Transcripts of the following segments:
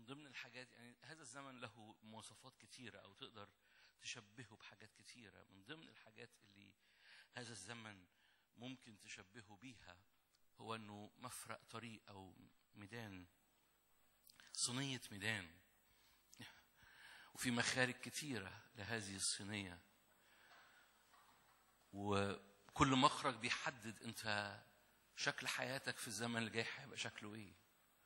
من ضمن الحاجات يعني هذا الزمن له مواصفات كتيرة أو تقدر تشبهه بحاجات كتيرة من ضمن الحاجات اللي هذا الزمن ممكن تشبهه بيها هو انه مفرق طريق او ميدان صينية ميدان وفي مخارج كتيرة لهذه الصينية وكل مخرج بيحدد انت شكل حياتك في الزمن اللي جاي هيبقى شكله ايه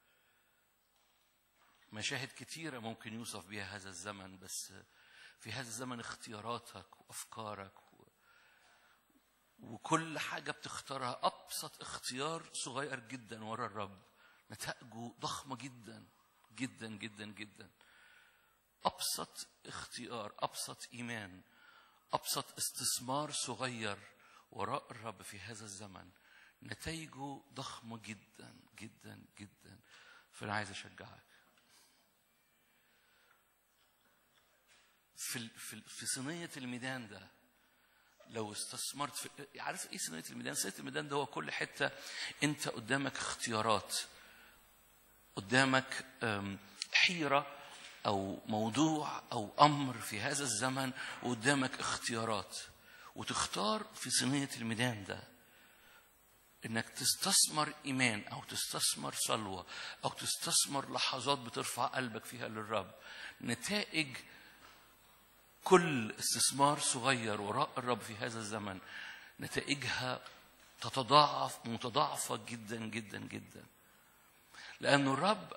مشاهد كتيرة ممكن يوصف بها هذا الزمن بس في هذا الزمن اختياراتك وافكارك و... وكل حاجه بتختارها ابسط اختيار صغير جدا ورا الرب نتائجه ضخمه جدا جدا جدا جدا ابسط اختيار ابسط ايمان ابسط استثمار صغير وراء الرب في هذا الزمن نتائجه ضخمه جدا جدا جدا فانا عايز اشجعك في في في صينيه الميدان ده لو استثمرت في عارف ايه صينيه الميدان؟ صينيه الميدان ده هو كل حته انت قدامك اختيارات قدامك حيره او موضوع او امر في هذا الزمن وقدامك اختيارات وتختار في صينيه الميدان ده انك تستثمر ايمان او تستثمر صلوه او تستثمر لحظات بترفع قلبك فيها للرب نتائج كل استثمار صغير وراء الرب في هذا الزمن نتائجها تتضاعف متضاعفة جدا جدا جدا لأن الرب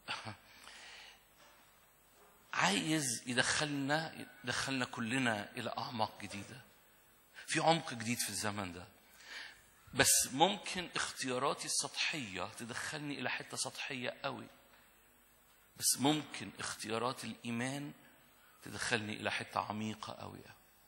عايز يدخلنا يدخلنا كلنا إلى أعماق جديدة في عمق جديد في الزمن ده بس ممكن اختياراتي السطحية تدخلني إلى حتة سطحية قوي بس ممكن اختيارات الإيمان تدخلني الى حته عميقه قوي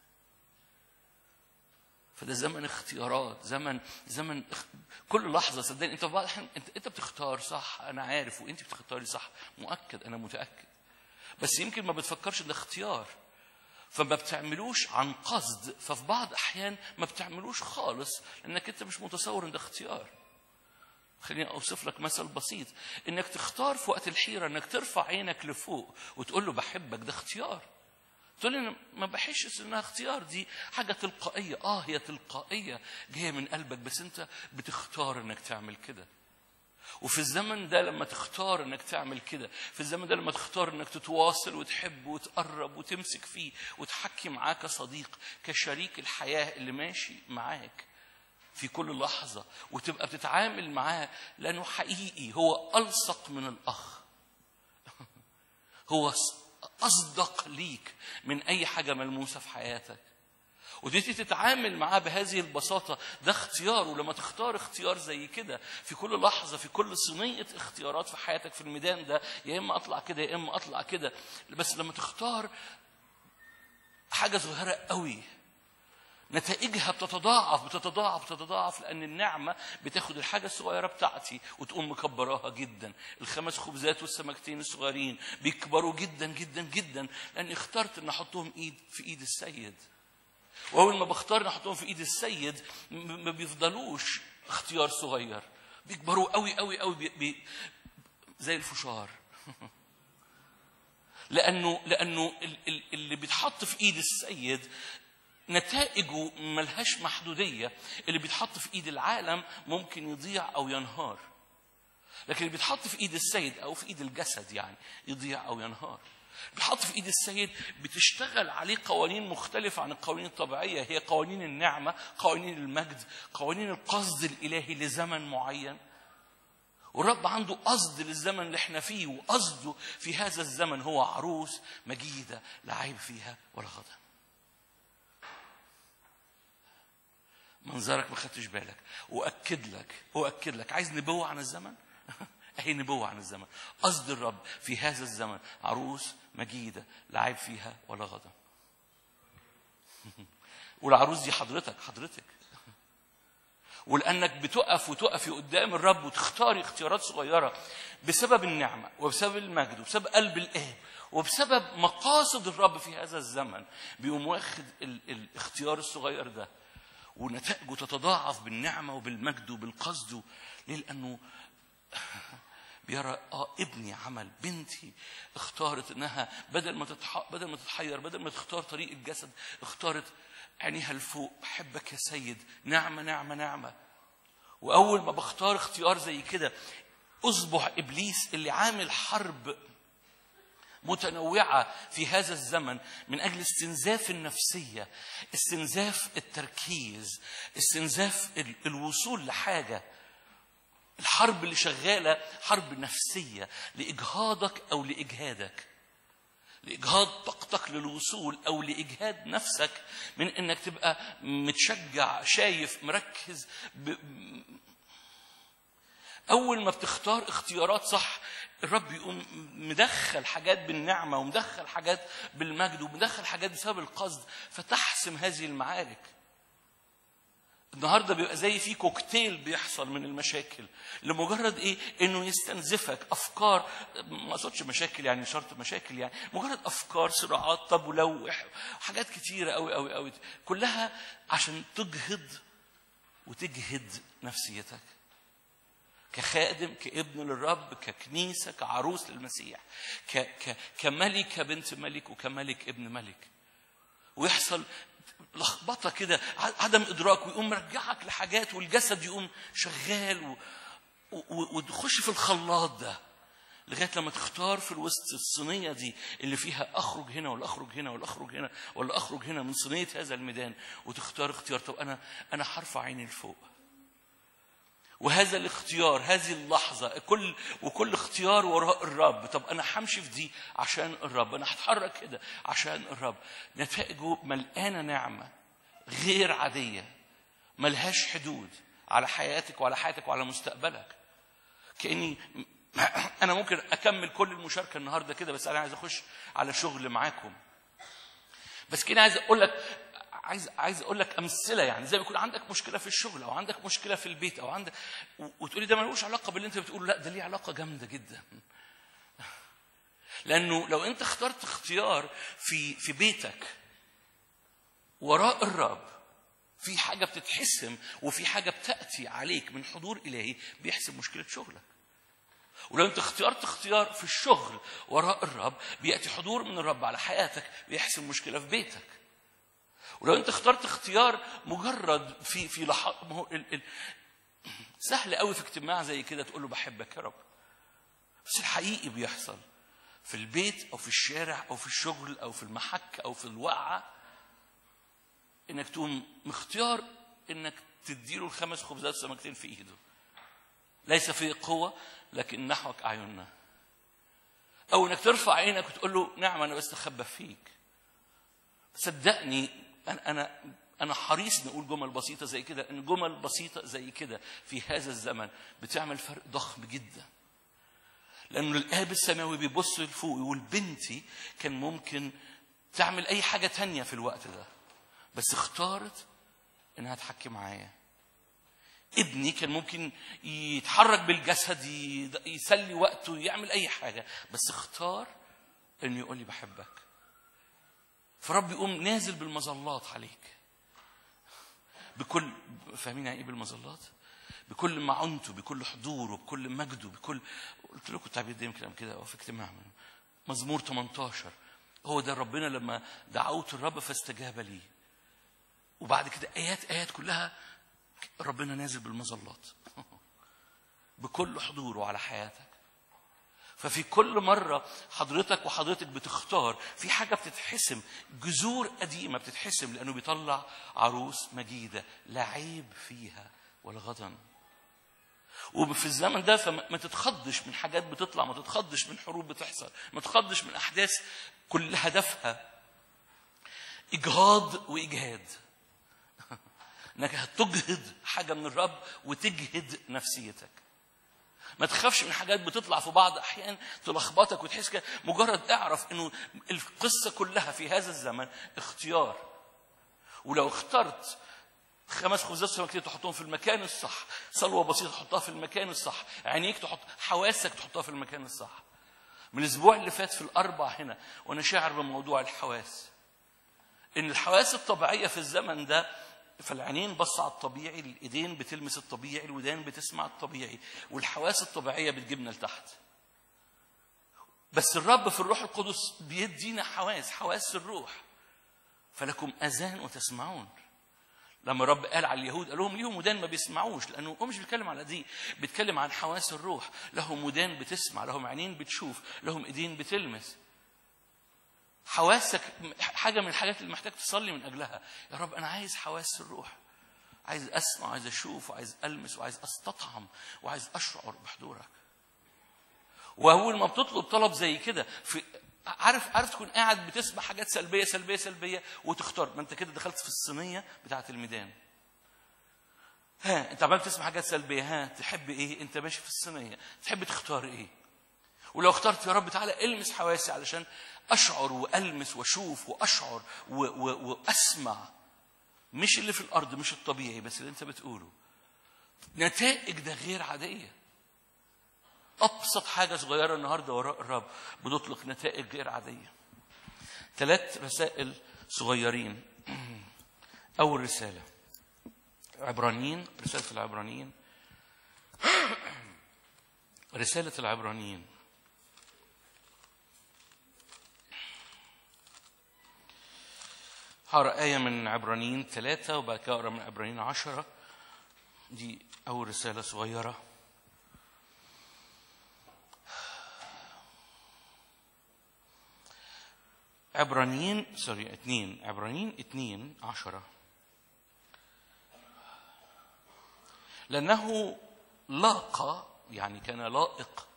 فده زمن اختيارات زمن زمن اخ... كل لحظه صدقني انت بعض انت انت بتختار صح انا عارف وانت بتختاري صح مؤكد انا متاكد بس يمكن ما بتفكرش ده اختيار فما بتعملوش عن قصد ففي بعض احيان ما بتعملوش خالص لانك انت مش متصور ان ده اختيار خليني اوصف لك مثل بسيط انك تختار في وقت الحيره انك ترفع عينك لفوق وتقول له بحبك ده اختيار تقول لي ما بحسش انها اختيار دي حاجه تلقائيه اه هي تلقائيه جايه من قلبك بس انت بتختار انك تعمل كده وفي الزمن ده لما تختار انك تعمل كده في الزمن ده لما تختار انك تتواصل وتحب وتقرب وتمسك فيه وتحكي معاه كصديق كشريك الحياه اللي ماشي معاك في كل لحظة وتبقى بتتعامل معاه لأنه حقيقي هو ألصق من الأخ هو أصدق ليك من أي حاجة ملموسة في حياتك وتبتدي تتعامل معاه بهذه البساطة ده اختيار ولما تختار اختيار زي كده في كل لحظة في كل صينية اختيارات في حياتك في الميدان ده يا إما أطلع كده يا إما أطلع كده بس لما تختار حاجة صغيرة قوي نتائجها بتتضاعف بتتضاعف بتتضاعف لان النعمه بتاخد الحاجه الصغيره بتاعتي وتقوم مكبراها جدا الخمس خبزات والسمكتين الصغيرين بيكبروا جدا جدا جدا لان اخترت ان احطهم ايد في ايد السيد واول ما بختار ان احطهم في ايد السيد ما بيفضلوش اختيار صغير بيكبروا قوي قوي قوي بي بي زي الفشار لانه لانه اللي بيتحط في ايد السيد نتائجه ملهاش محدودية اللي بيتحط في إيد العالم ممكن يضيع أو ينهار لكن اللي بيتحط في إيد السيد أو في إيد الجسد يعني يضيع أو ينهار بيتحط في إيد السيد بتشتغل عليه قوانين مختلفة عن القوانين الطبيعية هي قوانين النعمة قوانين المجد قوانين القصد الإلهي لزمن معين والرب عنده قصد للزمن اللي احنا فيه وقصده في هذا الزمن هو عروس مجيدة لا عيب فيها ولا غضب منظرك ما خدتش بالك واكد لك واكد لك عايز نبوه عن الزمن اهي نبوه عن الزمن قصد الرب في هذا الزمن عروس مجيده لا عيب فيها ولا غضب والعروس دي حضرتك حضرتك ولانك بتقف وتقفي قدام الرب وتختاري اختيارات صغيره بسبب النعمه وبسبب المجد وبسبب قلب الاب وبسبب مقاصد الرب في هذا الزمن بيقوم واخد الاختيار الصغير ده ونتائجه تتضاعف بالنعمه وبالمجد وبالقصد ليه؟ لانه بيرى اه ابني عمل بنتي اختارت انها بدل ما تتح... بدل ما تتحير بدل ما تختار طريق الجسد اختارت عينيها لفوق بحبك يا سيد نعمه نعمه نعمه واول ما بختار اختيار زي كده اصبح ابليس اللي عامل حرب متنوعة في هذا الزمن من أجل استنزاف النفسية استنزاف التركيز استنزاف ال- الوصول لحاجة الحرب اللي شغالة حرب نفسية لإجهاضك أو لإجهادك لإجهاض طاقتك للوصول أو لإجهاد نفسك من إنك تبقى متشجع شايف مركز ب... أول ما بتختار اختيارات صح الرب يقوم مدخل حاجات بالنعمة ومدخل حاجات بالمجد ومدخل حاجات بسبب القصد فتحسم هذه المعارك النهارده بيبقى زي في كوكتيل بيحصل من المشاكل لمجرد ايه انه يستنزفك افكار ما اقصدش مشاكل يعني مش شرط مشاكل يعني مجرد افكار صراعات طب ولو حاجات كتيره قوي قوي قوي كلها عشان تجهض وتجهد نفسيتك كخادم كابن للرب ككنيسة كعروس للمسيح ك ك كملكة بنت ملك وكملك ابن ملك ويحصل لخبطة كده عدم إدراك ويقوم مرجعك لحاجات والجسد يقوم شغال و... و... وتخش في الخلاط ده لغايه لما تختار في الوسط الصينيه دي اللي فيها اخرج هنا ولا اخرج هنا ولا اخرج هنا ولا اخرج هنا من صينيه هذا الميدان وتختار اختيار طب انا انا هرفع عيني لفوق وهذا الاختيار هذه اللحظة كل وكل اختيار وراء الرب طب أنا همشي في دي عشان الرب أنا هتحرك كده عشان الرب نتائجه ملقانة نعمة غير عادية ملهاش حدود على حياتك وعلى حياتك وعلى مستقبلك كأني أنا ممكن أكمل كل المشاركة النهاردة كده بس أنا عايز أخش على شغل معاكم بس كده عايز أقول لك عايز عايز اقول لك امثله يعني زي ما يكون عندك مشكله في الشغل او عندك مشكله في البيت او عندك وتقولي ده ملوش علاقه باللي انت بتقوله لا ده ليه علاقه جامده جدا لانه لو انت اخترت اختيار في في بيتك وراء الرب في حاجه بتتحسم وفي حاجه بتاتي عليك من حضور الهي بيحسم مشكله شغلك ولو انت اختيرت اختيار في الشغل وراء الرب بياتي حضور من الرب على حياتك بيحسم مشكله في بيتك ولو انت اخترت اختيار مجرد في في لح... ما هو ال... ال... سهل قوي في اجتماع زي كده تقول له بحبك يا رب بس الحقيقي بيحصل في البيت او في الشارع او في الشغل او في المحك او في الوقعه انك تقوم مختار انك تديله الخمس خبزات وسمكتين في ايده ليس في قوه لكن نحوك اعيننا او انك ترفع عينك وتقول له نعم انا بستخبى فيك صدقني انا انا انا حريص نقول جمل بسيطه زي كده ان جمل بسيطه زي كده في هذا الزمن بتعمل فرق ضخم جدا لانه الاب السماوي بيبص لفوق يقول بنتي كان ممكن تعمل اي حاجه تانية في الوقت ده بس اختارت انها تحكي معايا ابني كان ممكن يتحرك بالجسد يسلي وقته يعمل اي حاجه بس اختار انه يقول لي بحبك فرب يقوم نازل بالمظلات عليك بكل فاهمين يعني ايه بالمظلات؟ بكل معونته بكل حضوره بكل مجده بكل قلت لكم التعبير ده يمكن كده في اجتماع مزمور 18 هو ده ربنا لما دعوت الرب فاستجاب لي وبعد كده ايات ايات كلها ربنا نازل بالمظلات بكل حضوره على حياتك ففي كل مرة حضرتك وحضرتك بتختار في حاجة بتتحسم جذور قديمة بتتحسم لأنه بيطلع عروس مجيدة لا عيب فيها ولا غضن وفي الزمن ده فما تتخضش من حاجات بتطلع ما تتخضش من حروب بتحصل ما تتخضش من أحداث كل هدفها إجهاض وإجهاد انك هتجهد حاجه من الرب وتجهد نفسيتك ما تخافش من حاجات بتطلع في بعض احيان تلخبطك وتحس كده مجرد اعرف انه القصه كلها في هذا الزمن اختيار ولو اخترت خمس خبزات سمكتين تحطهم في المكان الصح صلوه بسيطه تحطها في المكان الصح عينيك تحط حواسك تحطها في المكان الصح من الاسبوع اللي فات في الاربع هنا وانا شاعر بموضوع الحواس ان الحواس الطبيعيه في الزمن ده فالعينين بص على الطبيعي الايدين بتلمس الطبيعي الودان بتسمع الطبيعي والحواس الطبيعيه بتجيبنا لتحت بس الرب في الروح القدس بيدينا حواس حواس الروح فلكم اذان وتسمعون لما الرب قال على اليهود قال لهم ليهم ودان ما بيسمعوش لانه هو مش بيتكلم على دي بيتكلم عن حواس الروح لهم ودان بتسمع لهم عينين بتشوف لهم ايدين بتلمس حواسك حاجه من الحاجات اللي محتاج تصلي من اجلها يا رب انا عايز حواس الروح عايز اسمع وعايز اشوف وعايز المس وعايز استطعم وعايز اشعر بحضورك واول ما بتطلب طلب زي كده في عارف عارف تكون قاعد بتسمع حاجات سلبيه سلبيه سلبيه وتختار ما انت كده دخلت في الصينيه بتاعه الميدان ها انت عمال تسمع حاجات سلبيه ها تحب ايه انت ماشي في الصينيه تحب تختار ايه ولو اخترت يا رب تعالى المس حواسي علشان اشعر والمس واشوف واشعر و و واسمع مش اللي في الارض مش الطبيعي بس اللي انت بتقوله نتائج ده غير عاديه ابسط حاجه صغيره النهارده وراء الرب بتطلق نتائج غير عاديه ثلاث رسائل صغيرين اول رساله عبرانيين رساله العبرانيين رساله العبرانيين هقرا آية من عبرانيين ثلاثة وبعد كده أقرا من عبرانيين عشرة دي أول رسالة صغيرة عبرانيين سوري اثنين عبرانيين اثنين عشرة لأنه لاقى يعني كان لائق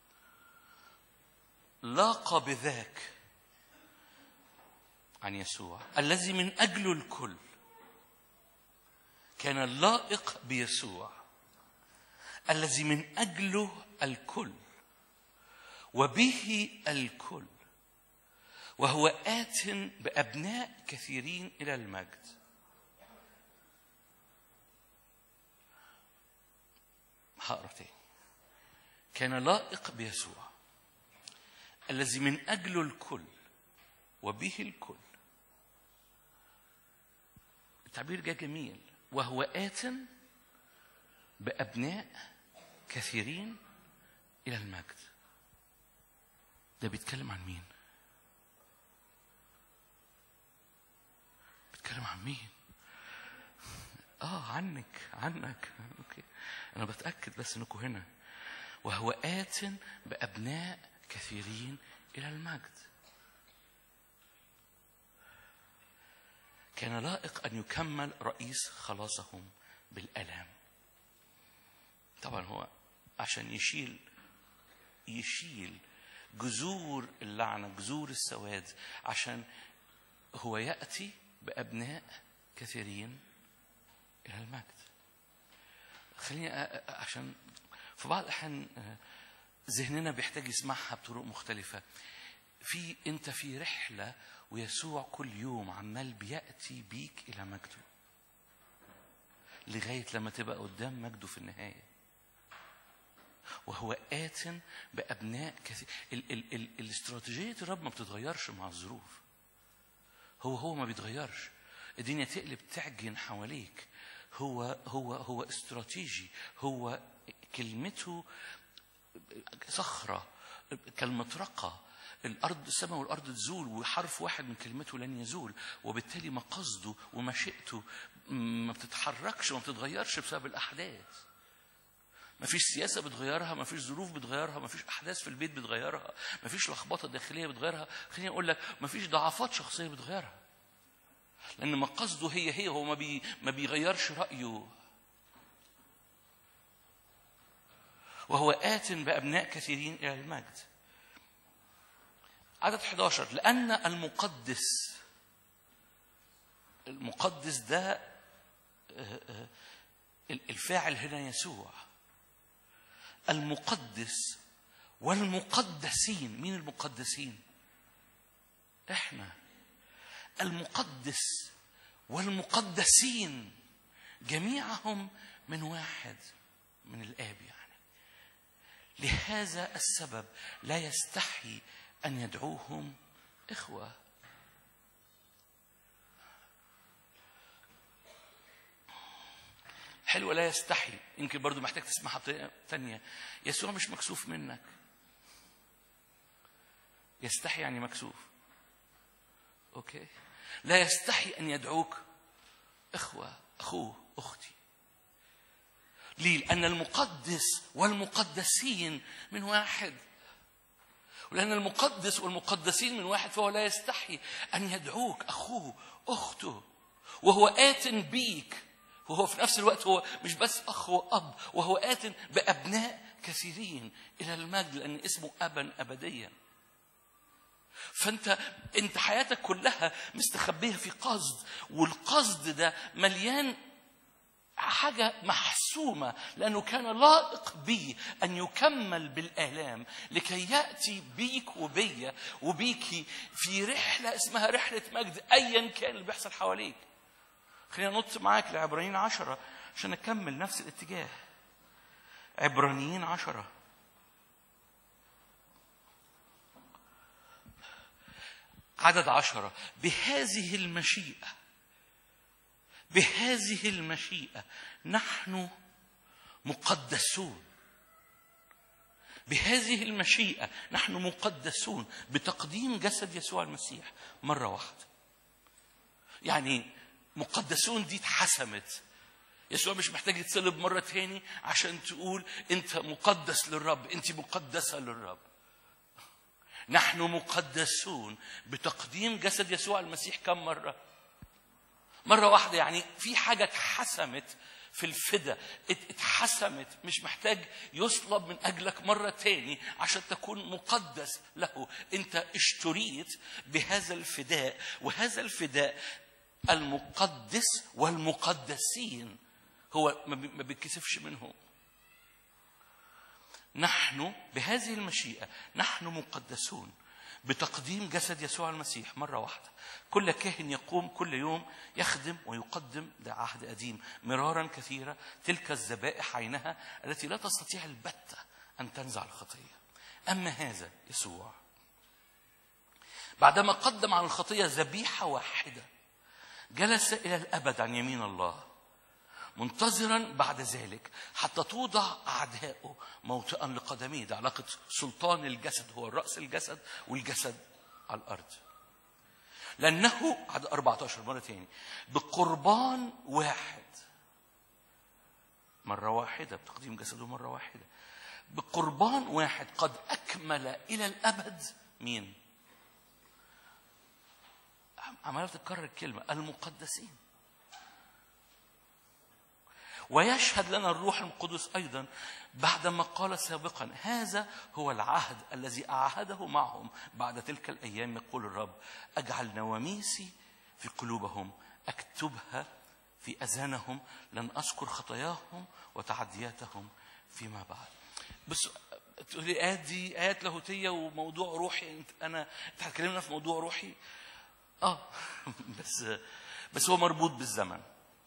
لاقى بذاك عن يسوع الذي من أجله الكل كان اللائق بيسوع الذي من أجله الكل وبه الكل وهو آت بأبناء كثيرين إلى المجد هقرا تاني كان لائق بيسوع الذي من أجله الكل وبه الكل التعبير جاء جميل وهو آت بأبناء كثيرين إلى المجد ده بيتكلم عن مين؟ بيتكلم عن مين؟ اه عنك عنك اوكي انا بتاكد بس انكم هنا وهو آت بأبناء كثيرين إلى المجد كان لائق أن يكمل رئيس خلاصهم بالألام طبعا هو عشان يشيل يشيل جذور اللعنة جذور السواد عشان هو يأتي بأبناء كثيرين إلى المجد خليني أ- أ- عشان في بعض الأحيان آه، ذهننا بيحتاج يسمعها بطرق مختلفة في أنت في رحلة ويسوع كل يوم عمال بيأتي بيك إلى مجده لغاية لما تبقى قدام مجده في النهاية وهو آت بأبناء كثير ال ال ال الاستراتيجية الرب ما بتتغيرش مع الظروف هو هو ما بيتغيرش الدنيا تقلب تعجن حواليك هو هو هو استراتيجي هو كلمته صخرة كالمطرقة الأرض السماء والأرض تزول وحرف واحد من كلمته لن يزول وبالتالي مقاصده ومشيئته ما بتتحركش وما بتتغيرش بسبب الأحداث ما فيش سياسة بتغيرها ما فيش ظروف بتغيرها ما فيش أحداث في البيت بتغيرها ما فيش لخبطة داخلية بتغيرها خليني أقول لك ما فيش ضعفات شخصية بتغيرها لأن مقاصده هي هي هو ما, بي ما بيغيرش رأيه وهو آت بأبناء كثيرين إلى المجد عدد 11 لأن المقدس المقدس ده آه، آه، الفاعل هنا يسوع المقدس والمقدسين مين المقدسين احنا المقدس والمقدسين جميعهم من واحد من الآب يعني لهذا السبب لا يستحي أن يدعوهم إخوة حلوة لا يستحي يمكن برضو محتاج تسمعها بطريقة تانية يسوع مش مكسوف منك يستحي يعني مكسوف اوكي لا يستحي ان يدعوك اخوه اخوه اختي ليه لان المقدس والمقدسين من واحد ولأن المقدس والمقدسين من واحد فهو لا يستحي أن يدعوك أخوه أخته وهو آت بيك وهو في نفس الوقت هو مش بس أخ وأب وهو آت بأبناء كثيرين إلى المجد لأن اسمه أبا أبديا فانت انت حياتك كلها مستخبيه في قصد والقصد ده مليان حاجة محسومة لأنه كان لائق بي أن يكمل بالآلام لكي يأتي بيك وبيا وبيكي في رحلة اسمها رحلة مجد أيا كان اللي بيحصل حواليك خلينا نط معاك لعبرانيين عشرة عشان نكمل نفس الاتجاه عبرانيين عشرة عدد عشرة بهذه المشيئة بهذه المشيئة نحن مقدسون بهذه المشيئة نحن مقدسون بتقديم جسد يسوع المسيح مرة واحدة يعني مقدسون دي اتحسمت يسوع مش محتاج يتصلب مرة تاني عشان تقول انت مقدس للرب انت مقدسة للرب نحن مقدسون بتقديم جسد يسوع المسيح كم مرة مرة واحدة يعني في حاجة اتحسمت في الفدا اتحسمت مش محتاج يصلب من أجلك مرة تاني عشان تكون مقدس له أنت اشتريت بهذا الفداء وهذا الفداء المقدس والمقدسين هو ما بيتكسفش منهم نحن بهذه المشيئة نحن مقدسون بتقديم جسد يسوع المسيح مرة واحدة كل كاهن يقوم كل يوم يخدم ويقدم ده عهد قديم مرارا كثيرة تلك الذبائح عينها التي لا تستطيع البتة أن تنزع الخطية أما هذا يسوع بعدما قدم عن الخطية ذبيحة واحدة جلس إلى الأبد عن يمين الله منتظرا بعد ذلك حتى توضع أعدائه موطئا لقدميه ده علاقة سلطان الجسد هو الرأس الجسد والجسد على الأرض لأنه عدد 14 مرة تاني بقربان واحد مرة واحدة بتقديم جسده مرة واحدة بقربان واحد قد أكمل إلى الأبد مين؟ عمالة تتكرر الكلمة المقدسين ويشهد لنا الروح القدس ايضا بعدما قال سابقا هذا هو العهد الذي اعهده معهم بعد تلك الايام يقول الرب اجعل نواميسي في قلوبهم اكتبها في اذانهم لن اذكر خطاياهم وتعدياتهم فيما بعد بس تقولي ايات دي ايات لاهوتيه وموضوع روحي انت انا انت هتكلمنا في موضوع روحي اه بس بس هو مربوط بالزمن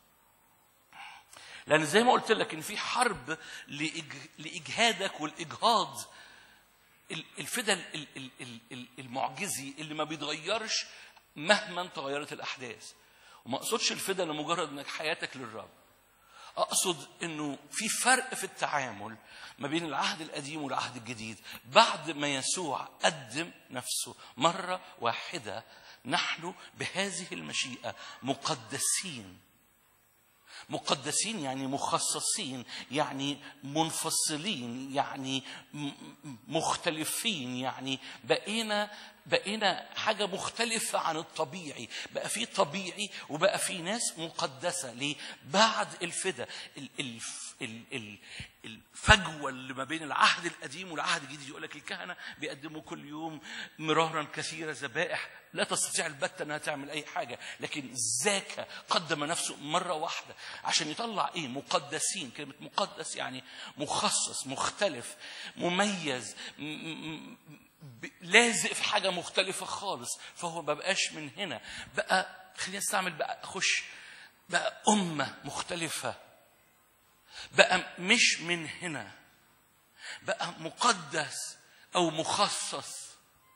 لان زي ما قلت لك ان في حرب لاجهادك والاجهاض الفدا المعجزي اللي ما بيتغيرش مهما تغيرت الاحداث وما اقصدش الفدا لمجرد انك حياتك للرب اقصد انه في فرق في التعامل ما بين العهد القديم والعهد الجديد بعد ما يسوع قدم نفسه مره واحده نحن بهذه المشيئه مقدسين مقدسين يعني مخصصين يعني منفصلين يعني مختلفين يعني بقينا بقينا حاجة مختلفة عن الطبيعي بقى في طبيعي وبقى في ناس مقدسة ليه بعد الفدا الفجوة اللي ما بين العهد القديم والعهد الجديد يقول لك الكهنة بيقدموا كل يوم مرارا كثيرة ذبائح لا تستطيع البتة انها تعمل اي حاجة لكن ذاك قدم نفسه مرة واحدة عشان يطلع ايه مقدسين كلمة مقدس يعني مخصص مختلف مميز لازق في حاجة مختلفة خالص فهو ما بقاش من هنا بقى خلينا نستعمل بقى أخش بقى أمة مختلفة بقى مش من هنا بقى مقدس أو مخصص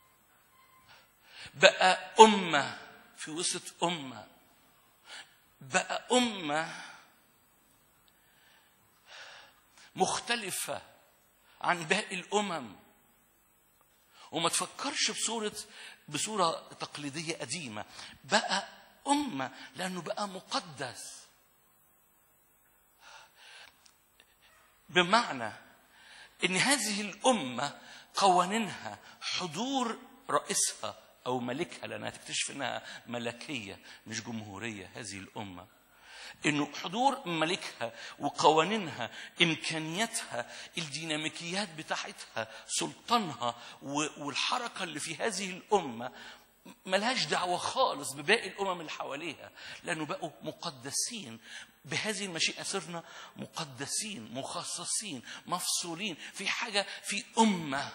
بقى أمة في وسط أمة بقى أمة مختلفة عن باقي الأمم وما تفكرش بصورة بصورة تقليدية قديمة بقى أمة لأنه بقى مقدس بمعنى ان هذه الامه قوانينها حضور رئيسها او ملكها لانها تكتشف انها ملكيه مش جمهوريه هذه الامه انه حضور ملكها وقوانينها امكانياتها الديناميكيات بتاعتها سلطانها و- والحركه اللي في هذه الامه ملهاش دعوة خالص بباقي الأمم اللي حواليها لأنه بقوا مقدسين بهذه المشيئة صرنا مقدسين مخصصين مفصولين في حاجة في أمة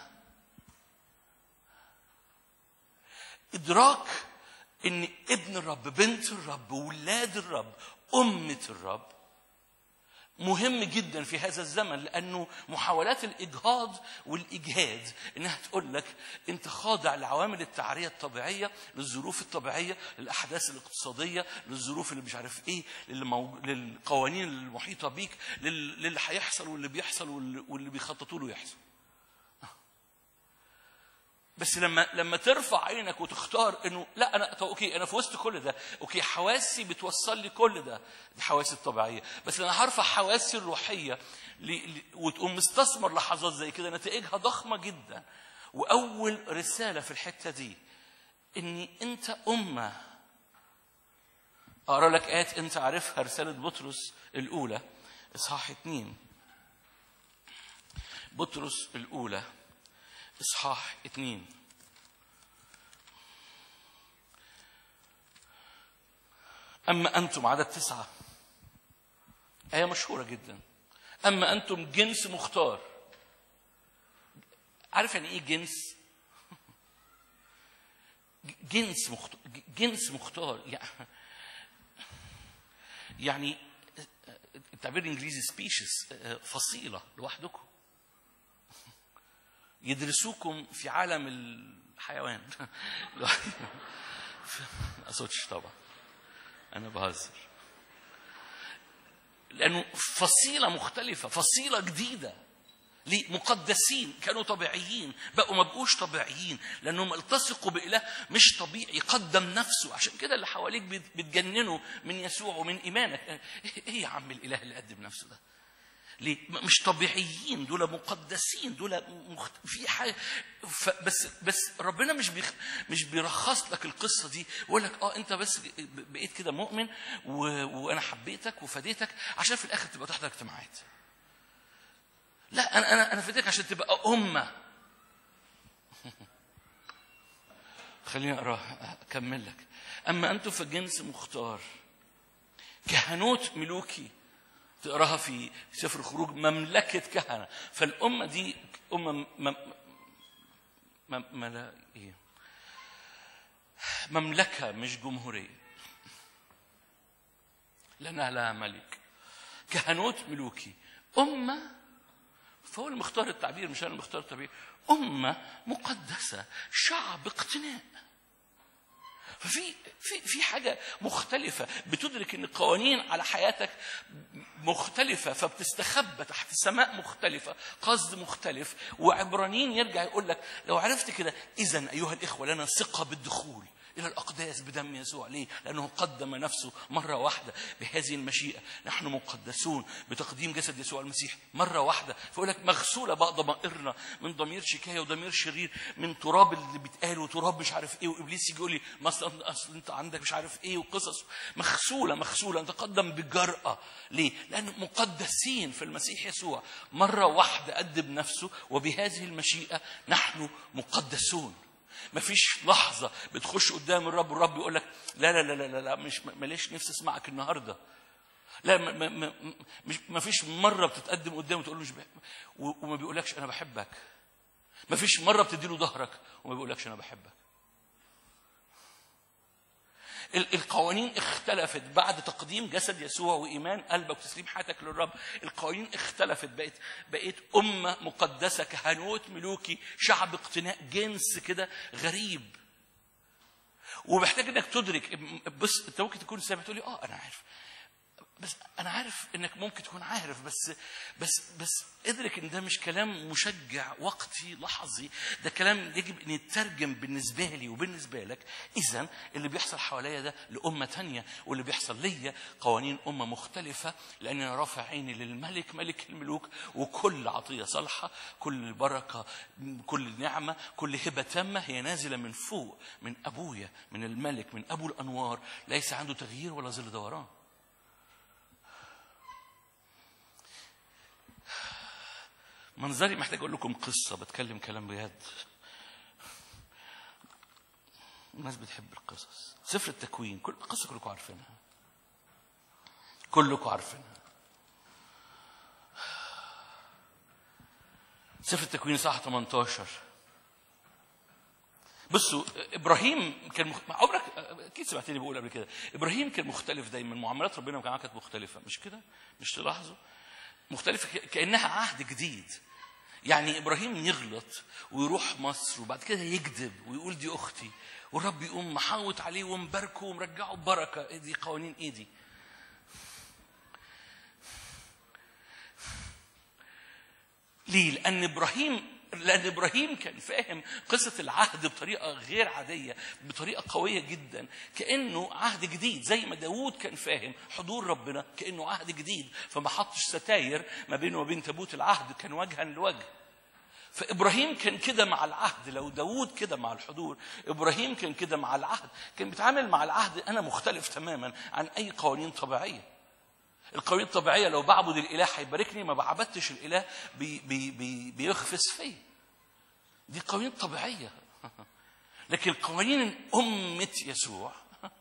إدراك إن ابن الرب بنت الرب ولاد الرب أمة الرب مهم جدا في هذا الزمن لانه محاولات الاجهاض والاجهاد انها تقول لك انت خاضع لعوامل التعريه الطبيعيه للظروف الطبيعيه للاحداث الاقتصاديه للظروف اللي مش عارف ايه للي مو... للقوانين المحيطه بيك لل... للي هيحصل واللي بيحصل واللي, واللي بيخططوا له يحصل بس لما لما ترفع عينك وتختار انه لا انا طب اوكي انا في وسط كل ده اوكي حواسي بتوصل لي كل ده دي حواسي الطبيعيه بس انا هرفع حواسي الروحيه ل... ل... وتقوم مستثمر لحظات زي كده نتائجها ضخمه جدا واول رساله في الحته دي اني انت امه اقرا لك ايات انت عارفها رساله بطرس الاولى اصحاح اتنين بطرس الاولى إصحاح اتنين أما أنتم عدد تسعة آية مشهورة جدا أما أنتم جنس مختار عارف يعني إيه جنس؟ جنس مختار جنس مختار يعني يعني التعبير الانجليزي سبيشيز فصيله لوحدكم يدرسوكم في عالم الحيوان ما اقصدش طبعا انا بهزر لانه فصيله مختلفه فصيله جديده ليه؟ مقدسين كانوا طبيعيين بقوا ما بقوش طبيعيين لانهم التصقوا باله مش طبيعي قدم نفسه عشان كده اللي حواليك بيت- بيتجننوا من يسوع ومن ايمانك ايه يا عم الاله اللي قدم نفسه ده ليه؟ م- مش طبيعيين دول مقدسين دول مخت... في حاجه ف... بس بس ربنا مش بيخ... مش بيرخص لك القصه دي ويقول لك اه انت بس ب- بقيت كده مؤمن و... وانا حبيتك وفديتك عشان في الاخر تبقى تحضر اجتماعات لا انا انا انا فديتك عشان تبقى امه خليني اقرا اكمل لك اما انتم فجنس مختار كهنوت ملوكي تقراها في سفر الخروج مملكة كهنة فالأمة دي أمة م... م... م... ملا... إيه؟ مملكة مش جمهورية لأنها لها ملك كهنوت ملوكي أمة فهو اللي مختار التعبير مش أنا اللي مختار التعبير أمة مقدسة شعب اقتناء ففي في في حاجه مختلفه بتدرك ان القوانين على حياتك مختلفه فبتستخبى تحت سماء مختلفه قصد مختلف وعبرانيين يرجع يقول لك لو عرفت كده اذا ايها الاخوه لنا ثقه بالدخول الى الاقداس بدم يسوع ليه؟ لانه قدم نفسه مره واحده بهذه المشيئه نحن مقدسون بتقديم جسد يسوع المسيح مره واحده فيقول لك مغسوله بقى ضمائرنا من ضمير شكايه وضمير شرير من تراب اللي بيتقال وتراب مش عارف ايه وابليس يجي يقول لي ما اصل أصل انت عندك مش عارف ايه وقصص مغسوله مغسوله نتقدم بجراه ليه؟ لان مقدسين في المسيح يسوع مره واحده قدم نفسه وبهذه المشيئه نحن مقدسون مفيش لحظة بتخش قدام الرب والرب يقول لك لا لا لا لا لا, لا مش ماليش نفسي اسمعك النهارده لا ما, ما, ما, مش ما فيش مرة بتتقدم قدامه وتقول له مش بحب و- وما بيقولكش أنا بحبك ما فيش مرة بتديله ظهرك وما بيقولكش أنا بحبك ال- القوانين اختلفت بعد تقديم جسد يسوع وايمان قلبك وتسليم حياتك للرب القوانين اختلفت بقت بقيت امه مقدسه كهنوت ملوكي شعب اقتناء جنس كده غريب ومحتاج انك تدرك بص انت ممكن تكون سامع تقول لي اه انا عارف بس انا عارف انك ممكن تكون عارف بس بس بس ادرك ان ده مش كلام مشجع وقتي لحظي ده كلام يجب ان يترجم بالنسبه لي وبالنسبه لك اذا اللي بيحصل حواليا ده لامه تانية واللي بيحصل ليا قوانين امه مختلفه لان انا رافع عيني للملك ملك الملوك وكل عطيه صالحه كل بركه كل نعمه كل هبه تامه هي نازله من فوق من ابويا من الملك من ابو الانوار ليس عنده تغيير ولا ظل دوران منظري محتاج اقول لكم قصه بتكلم كلام بجد الناس بتحب القصص سفر التكوين كل قصه كلكم عارفينها كلكم عارفينها سفر التكوين صح 18 بصوا ابراهيم كان مخ... عمرك اكيد سمعتني بقول قبل كده ابراهيم كان مختلف دايما معاملات ربنا معاه كانت مختلفه مش كده مش تلاحظوا مختلفه كانها عهد جديد يعني ابراهيم يغلط ويروح مصر وبعد كده يكذب ويقول دي اختي والرب يقوم محاوط عليه ومباركه ومرجعه ببركه ايه دي قوانين ايه دي ليه لان ابراهيم لأن إبراهيم كان فاهم قصة العهد بطريقة غير عادية بطريقة قوية جدا كأنه عهد جديد زي ما داوود كان فاهم حضور ربنا كأنه عهد جديد فما حطش ستاير ما بينه وبين تابوت العهد كان وجها لوجه فإبراهيم كان كده مع العهد لو داوود كده مع الحضور إبراهيم كان كده مع العهد كان بيتعامل مع العهد أنا مختلف تماما عن أي قوانين طبيعية القوانين الطبيعية لو بعبد الإله هيباركني ما بعبدتش الإله بي بي بي بيخفس فيا دي قوانين طبيعية لكن قوانين أمة يسوع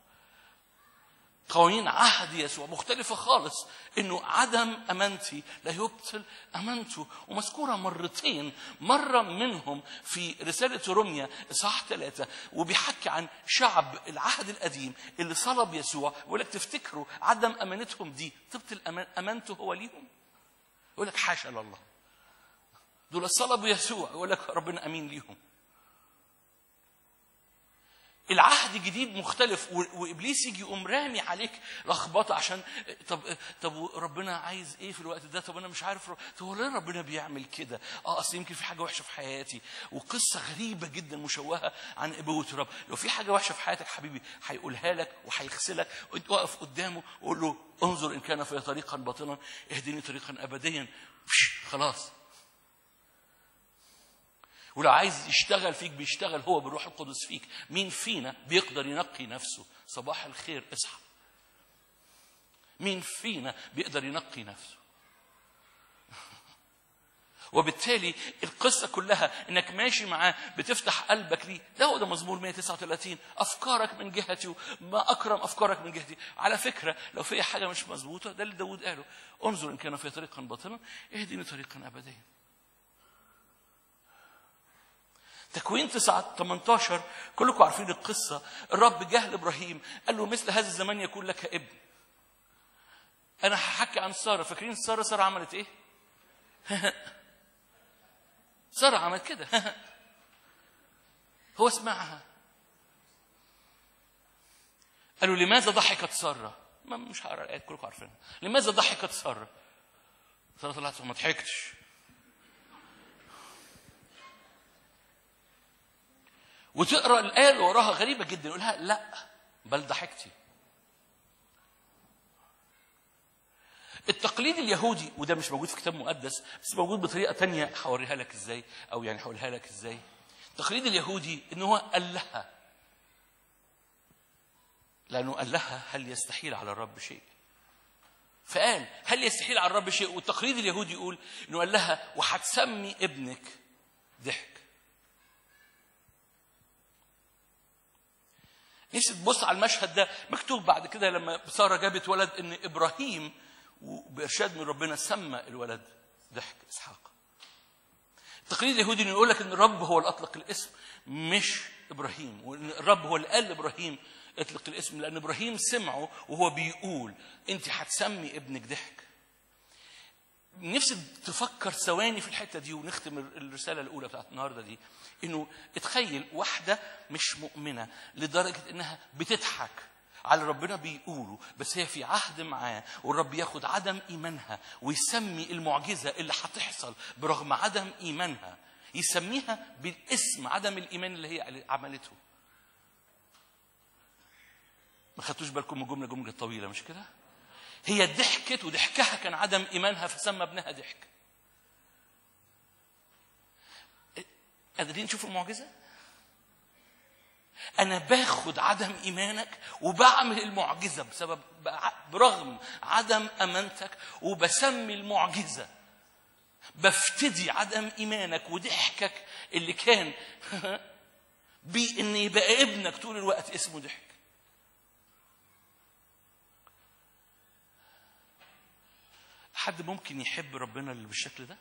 قوانين عهد يسوع مختلفة خالص انه عدم امانتي لا يبطل امانته ومذكورة مرتين مرة منهم في رسالة روميا اصحاح ثلاثة وبيحكي عن شعب العهد القديم اللي صلب يسوع ويقول لك تفتكروا عدم امانتهم دي تبطل أمان- امانته هو ليهم يقول لك حاشا لله دول صلبوا يسوع يقول لك ربنا امين ليهم العهد الجديد مختلف و- وابليس يجي يقوم رامي عليك لخبطه عشان طب طب ربنا عايز ايه في الوقت ده طب انا مش عارف ر- طب هو ليه ربنا بيعمل كده اه اصل يمكن في حاجه وحشه في حياتي وقصه غريبه جدا مشوهه عن ابوه الرب لو في حاجه وحشه في حياتك حبيبي هيقولها لك وهيغسلك وانت واقف قدامه وقول له انظر ان كان في طريقا باطلا اهدني طريقا ابديا بش، خلاص ولو عايز يشتغل فيك بيشتغل هو بالروح القدس فيك مين فينا بيقدر ينقي نفسه صباح الخير اصحى مين فينا بيقدر ينقي نفسه وبالتالي القصة كلها انك ماشي معاه بتفتح قلبك ليه ده هو ده مزمور 139 افكارك من جهتي ما اكرم افكارك من جهتي على فكرة لو في حاجة مش مظبوطة ده اللي داود قاله انظر ان كان في طريقا باطلا اهدني طريقا ابديا تكوين 9 18 كلكم عارفين القصه الرب جه لابراهيم قال له مثل هذا الزمان يكون لك ابن انا هحكي عن ساره فاكرين ساره ساره عملت ايه ساره عملت كده هو سمعها قالوا لماذا ضحكت ساره ما مش هقرا الايات كلكم عارفينها لماذا ضحكت ساره ساره طلعت ما ضحكتش وتقرا الايه اللي وراها غريبه جدا يقولها لا بل ضحكتي التقليد اليهودي وده مش موجود في كتاب مقدس بس موجود بطريقه تانية هوريها لك ازاي او يعني هقولها لك ازاي التقليد اليهودي ان هو قال لها لانه قال لها هل يستحيل على الرب شيء فقال هل يستحيل على الرب شيء والتقليد اليهودي يقول انه قال لها وهتسمي ابنك ضحك نفسي تبص على المشهد ده مكتوب بعد كده لما ساره جابت ولد ان ابراهيم وبارشاد من ربنا سمى الولد ضحك اسحاق التقليد اليهودي انه يقول لك ان الرب هو اللي اطلق الاسم مش ابراهيم وان الرب هو اللي قال لابراهيم اطلق الاسم لان ابراهيم سمعه وهو بيقول انت هتسمي ابنك ضحك نفسي تفكر ثواني في الحته دي ونختم الرساله الاولى بتاعت النهارده دي انه اتخيل واحده مش مؤمنه لدرجه انها بتضحك على ربنا بيقوله بس هي في عهد معاه والرب ياخد عدم ايمانها ويسمي المعجزه اللي هتحصل برغم عدم ايمانها يسميها بالاسم عدم الايمان اللي هي عملته ما خدتوش بالكم من الجمله جمله طويله مش كده هي ضحكت وضحكها كان عدم ايمانها فسمى ابنها ضحك قادرين تشوفوا المعجزه انا باخد عدم ايمانك وبعمل المعجزه بسبب برغم عدم امانتك وبسمي المعجزه بفتدي عدم ايمانك وضحكك اللي كان بان يبقى ابنك طول الوقت اسمه ضحك حد ممكن يحب ربنا اللي بالشكل ده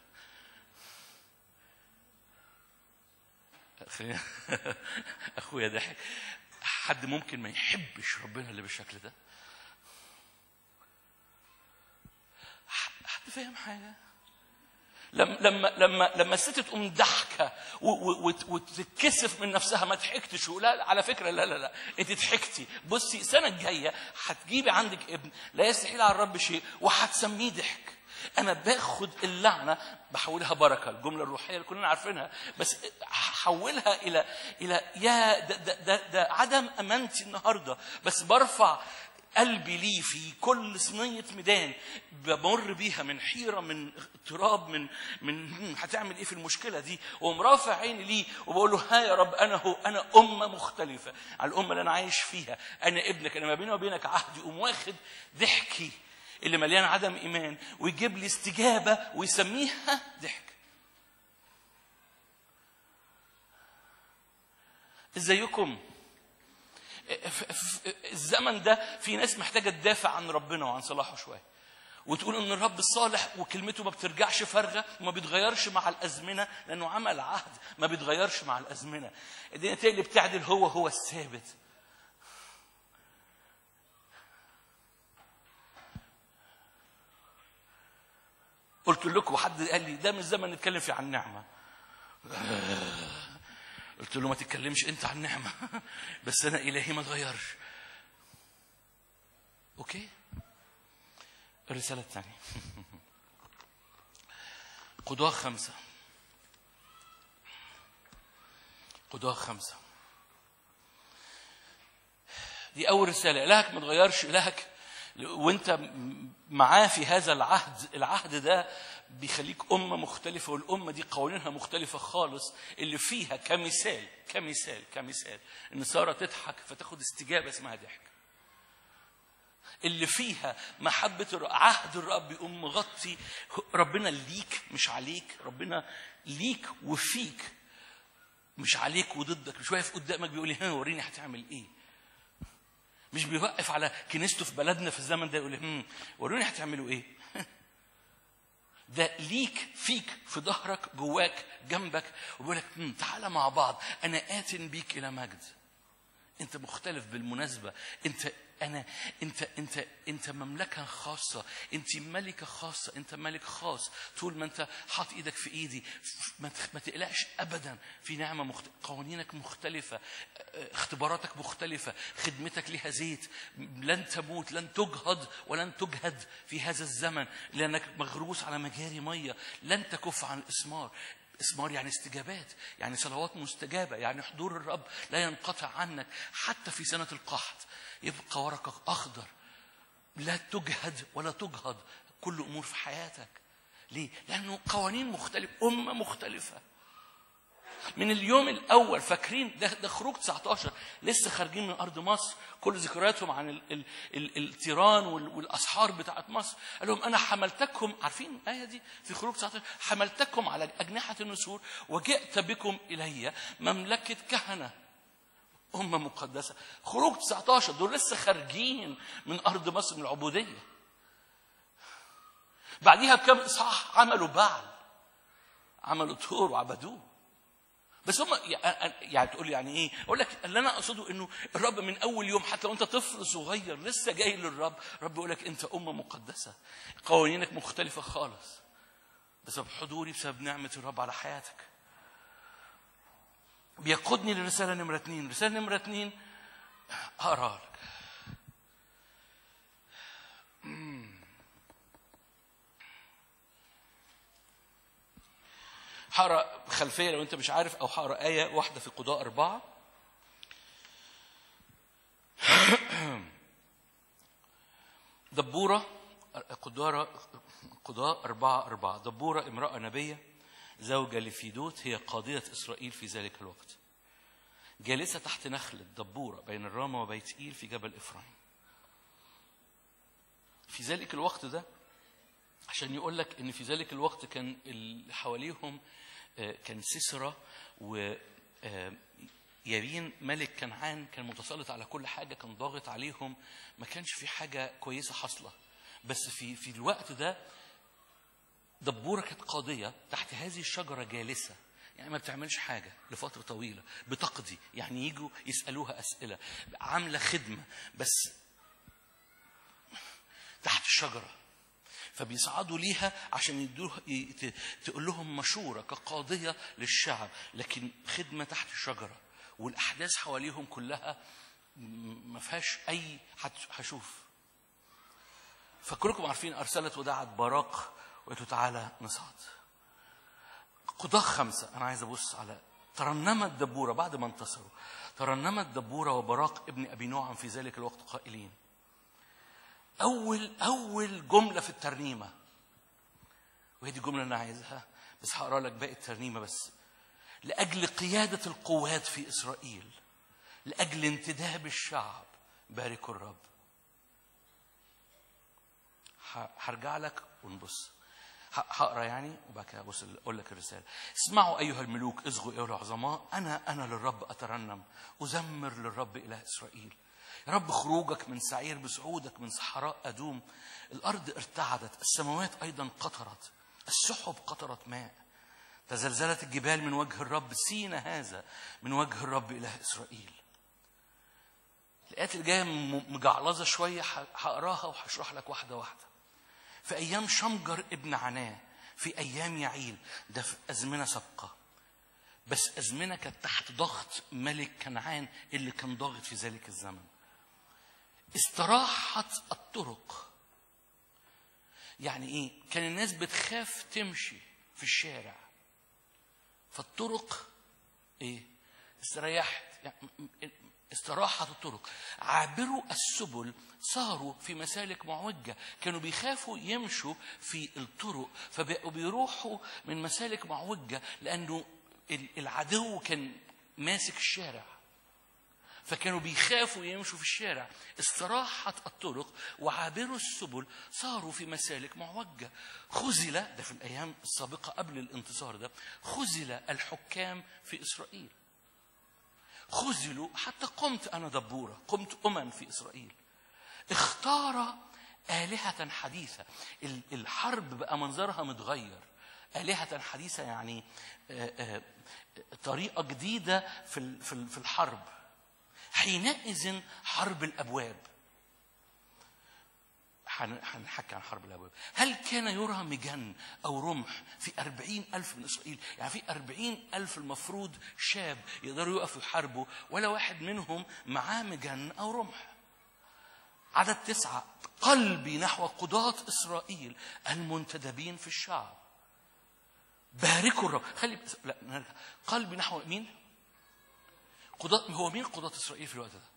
أخي- اخويا ضحك حد ممكن ما يحبش ربنا اللي بالشكل ده حد فاهم حاجه لما لما لما لما الست تقوم ضحكه و- و- وت- وتتكسف من نفسها ما ضحكتش لا على فكره لا لا لا انت ضحكتي بصي السنه الجايه هتجيبي عندك ابن لا يستحيل على الرب شيء وهتسميه ضحك انا باخد اللعنه بحولها بركه الجمله الروحيه اللي كلنا عارفينها بس هحولها الى الى يا ده, ده, ده, ده عدم امانتي النهارده بس برفع قلبي ليه في كل صينية ميدان بمر بيها من حيرة من اضطراب من من "هم، هتعمل ايه في المشكلة دي ومرافع عيني ليه وبقول له ها يا رب انا هو انا أمة مختلفة عن الأمة اللي أنا عايش فيها أنا ابنك أنا ما بيني وبينك عهدي قوم واخد ضحكي اللي مليان عدم إيمان ويجيب لي استجابة ويسميها ضحك ازيكم ف- ف- الزمن ده في ناس محتاجه تدافع عن ربنا وعن صلاحه شويه وتقول ان الرب صالح وكلمته ما بترجعش فارغه وما بيتغيرش مع الازمنه لانه عمل عهد ما بيتغيرش مع الازمنه الدنيا اللي بتعدل هو هو الثابت قلت لكم حد قال لي ده مش زمن نتكلم فيه عن النعمه قلت له ما تتكلمش انت عن نعمه بس انا الهي ما اتغيرش اوكي الرساله الثانيه قضاه خمسه قضاه خمسه دي اول رساله الهك ما اتغيرش الهك وانت م- معاه في هذا العهد العهد ده بيخليك أمة مختلفة والأمة دي قوانينها مختلفة خالص اللي فيها كمثال كمثال كمثال إن سارة تضحك فتاخد استجابة اسمها ضحك اللي فيها محبة الر- عهد الرب يقوم مغطي ربنا ليك مش عليك ربنا ليك وفيك مش عليك وضدك مش واقف قدامك بيقول لي ها وريني هتعمل ايه مش بيوقف على كنيسته في بلدنا في الزمن ده يقول لي هم وروني هتعملوا ايه ده ليك فيك في ظهرك جواك جنبك وبيقول لك "هم، تعالى مع بعض انا ات بيك الى مجد انت مختلف بالمناسبه انت انا انت انت انت مملكه خاصه انت ملكه خاصه انت ملك خاص طول ما انت حاط ايدك في ايدي ما تخ- ما تقلقش ابدا في نعمه مخت... قوانينك مختلفه اه، اختباراتك مختلفه خدمتك لها زيت لن تموت لن تجهض ولن تجهد في هذا الزمن لانك مغروس على مجاري ميه لن تكف عن الاسمار اسمار يعني استجابات يعني صلوات مستجابة يعني حضور الرب لا ينقطع عنك حتى في سنة القحط يبقى ورقك أخضر لا تجهد ولا تجهض كل أمور في حياتك ليه؟ لأنه قوانين مختلفة أمة مختلفة من اليوم الاول فاكرين ده, ده خروج 19 لسه خارجين من ارض مصر كل ذكرياتهم عن ال ال ال التيران وال- والاسحار بتاعت مصر قال لهم انا حملتكم عارفين الايه دي في خروج 19 حملتكم على اجنحه النسور وجئت بكم الي مملكه كهنه أمة مقدسة خروج 19 دول لسه خارجين من أرض مصر من العبودية بعديها بكم إصحاح عملوا بعل عملوا طور وعبدوه بس هم يعني تقول لي يعني ايه؟ اقول لك اللي انا اقصده انه الرب من اول يوم حتى وانت طفل صغير لسه جاي للرب، الرب يقول لك انت امه مقدسه. قوانينك مختلفه خالص. بسبب حضوري بسبب نعمه الرب على حياتك. بيقودني للرساله نمره اثنين، رساله نمره اثنين هقراها لك. هقرا خلفيه لو انت مش عارف او هقرا ايه واحده في قضاء اربعه دبوره قدارة قضاء أربعة أربعة دبورة امرأة نبية زوجة لفيدوت هي قاضية إسرائيل في ذلك الوقت جالسة تحت نخلة دبورة بين الرامة وبيت إيل في جبل إفرايم في ذلك الوقت ده عشان يقول لك ان في ذلك الوقت كان اللي حواليهم آه، كان سيسرا و آه، يابين ملك كنعان كان متسلط على كل حاجه كان ضاغط عليهم ما كانش في حاجه كويسه حاصله بس في في الوقت ده دبوره كانت قاضيه تحت هذه الشجره جالسه يعني ما بتعملش حاجه لفتره طويله بتقضي يعني يجوا يسالوها اسئله عامله خدمه بس تحت الشجره فبيصعدوا ليها عشان يدوها ي- ت- تقول لهم مشوره كقاضيه للشعب لكن خدمه تحت الشجره والاحداث حواليهم كلها م- ما فيهاش اي هت- هشوف فكلكم عارفين ارسلت ودعت باراق وقالت له تعالى نصعد قضاة خمسة أنا عايز أبص على ترنمت دبورة بعد ما انتصروا ترنمت دبورة وبراق ابن أبي نعم في ذلك الوقت قائلين أول أول جملة في الترنيمة وهي دي الجملة اللي أنا عايزها بس هقرا لك باقي الترنيمة بس لأجل قيادة القوات في إسرائيل لأجل انتداب الشعب باركوا الرب ه- هرجع لك ونبص ه- هقرا يعني وبعد كده ابص اقول لك الرساله اسمعوا ايها الملوك اصغوا ايها العظماء انا انا للرب اترنم ازمر للرب اله اسرائيل يا رب خروجك من سعير بصعودك من صحراء ادوم الارض ارتعدت السماوات ايضا قطرت السحب قطرت ماء تزلزلت الجبال من وجه الرب سينا هذا من وجه الرب اله اسرائيل الآيات اللي جاية م- مجعلظة شوية ه- هقراها وهشرح لك واحدة واحدة. في أيام شمجر ابن عناه في أيام يعيل ده في أزمنة سابقة. بس أزمنة كانت تحت ضغط ملك كنعان اللي كان ضاغط في ذلك الزمن. استراحت الطرق. يعني إيه؟ كان الناس بتخاف تمشي في الشارع. فالطرق ايه استريحت يعني استراحت الطرق عابروا السبل صاروا في مسالك معوجة كانوا بيخافوا يمشوا في الطرق فبقوا بيروحوا من مسالك معوجة لأنه ال- العدو كان ماسك الشارع فكانوا بيخافوا يمشوا في الشارع استراحت الطرق وعابروا السبل صاروا في مسالك معوجة خزل ده في الأيام السابقة قبل الانتصار ده خزل الحكام في إسرائيل خزلوا حتى قمت أنا دبورة قمت أمم في إسرائيل اختار آلهة حديثة ال- الحرب بقى منظرها متغير آلهة حديثة يعني آه، آه، طريقة جديدة في ال- في ال- في الحرب حينئذ حرب الأبواب هن- هنحكي عن حرب الأبواب هل كان يرى مجن أو رمح في أربعين ألف من إسرائيل يعني في أربعين ألف المفروض شاب يقدروا يقفوا يحاربوا ولا واحد منهم معاه مجن أو رمح عدد تسعة قلبي نحو قضاة إسرائيل المنتدبين في الشعب باركوا الرب خلي لا نرجع قلبي نحو مين؟ قضاة هو مين قضاة إسرائيل في الوقت ده؟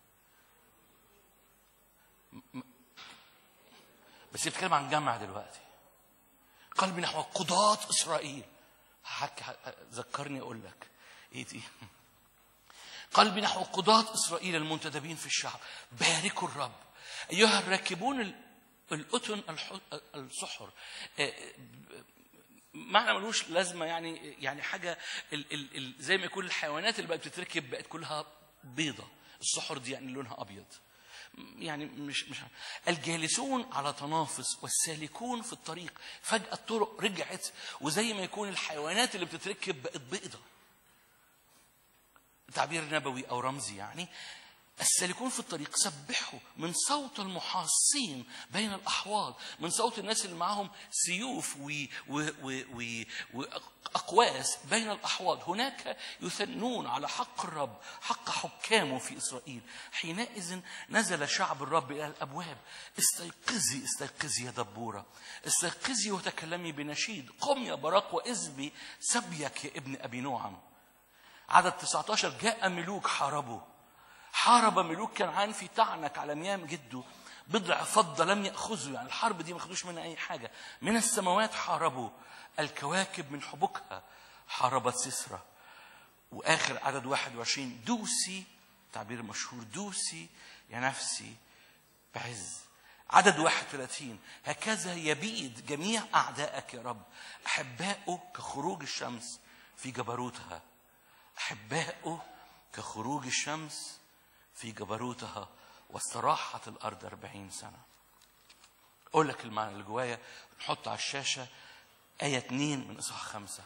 م- م- بس بيتكلم عن جمع دلوقتي قلبي نحو قضاة إسرائيل حك ذكرني أقول لك إيه دي؟ قلبي نحو قضاة إسرائيل المنتدبين في الشعب باركوا الرب أيها الراكبون ال- الأتن الح- السحر آه، معنى ملوش لازمه يعني يعني حاجه ال ال ال زي ما يكون الحيوانات اللي بقت بتتركب بقت كلها بيضه السحر دي يعني لونها ابيض يعني مش مش الجالسون على تنافس والسالكون في الطريق فجاه الطرق رجعت وزي ما يكون الحيوانات اللي بتتركب بقت بيضه تعبير نبوي او رمزي يعني السالكون في الطريق سبحوا من صوت المحاصين بين الأحواض من صوت الناس اللي معاهم سيوف و- و- و- و- وأقواس بين الأحواض هناك يثنون على حق الرب حق حكامه في إسرائيل حينئذ نزل شعب الرب إلى الأبواب استيقظي استيقظي يا دبورة استيقظي وتكلمي بنشيد قم يا براق وإذبي سبيك يا ابن أبي نوعم عدد 19 جاء ملوك حاربوا حارب ملوك كنعان في تعنك على ميام جده بضع فضة لم يأخذوا يعني الحرب دي ما خدوش منها أي حاجة من السماوات حاربوا الكواكب من حبكها حاربت سسرة وآخر عدد 21 دوسي تعبير مشهور دوسي يا نفسي بعز عدد 31 هكذا يبيد جميع أعدائك يا رب أحباؤه كخروج الشمس في جبروتها أحباؤه كخروج الشمس في جبروتها واستراحت الأرض أربعين سنة أقول لك المعنى اللي جوايا نحط على الشاشة آية 2 من إصحاح خمسة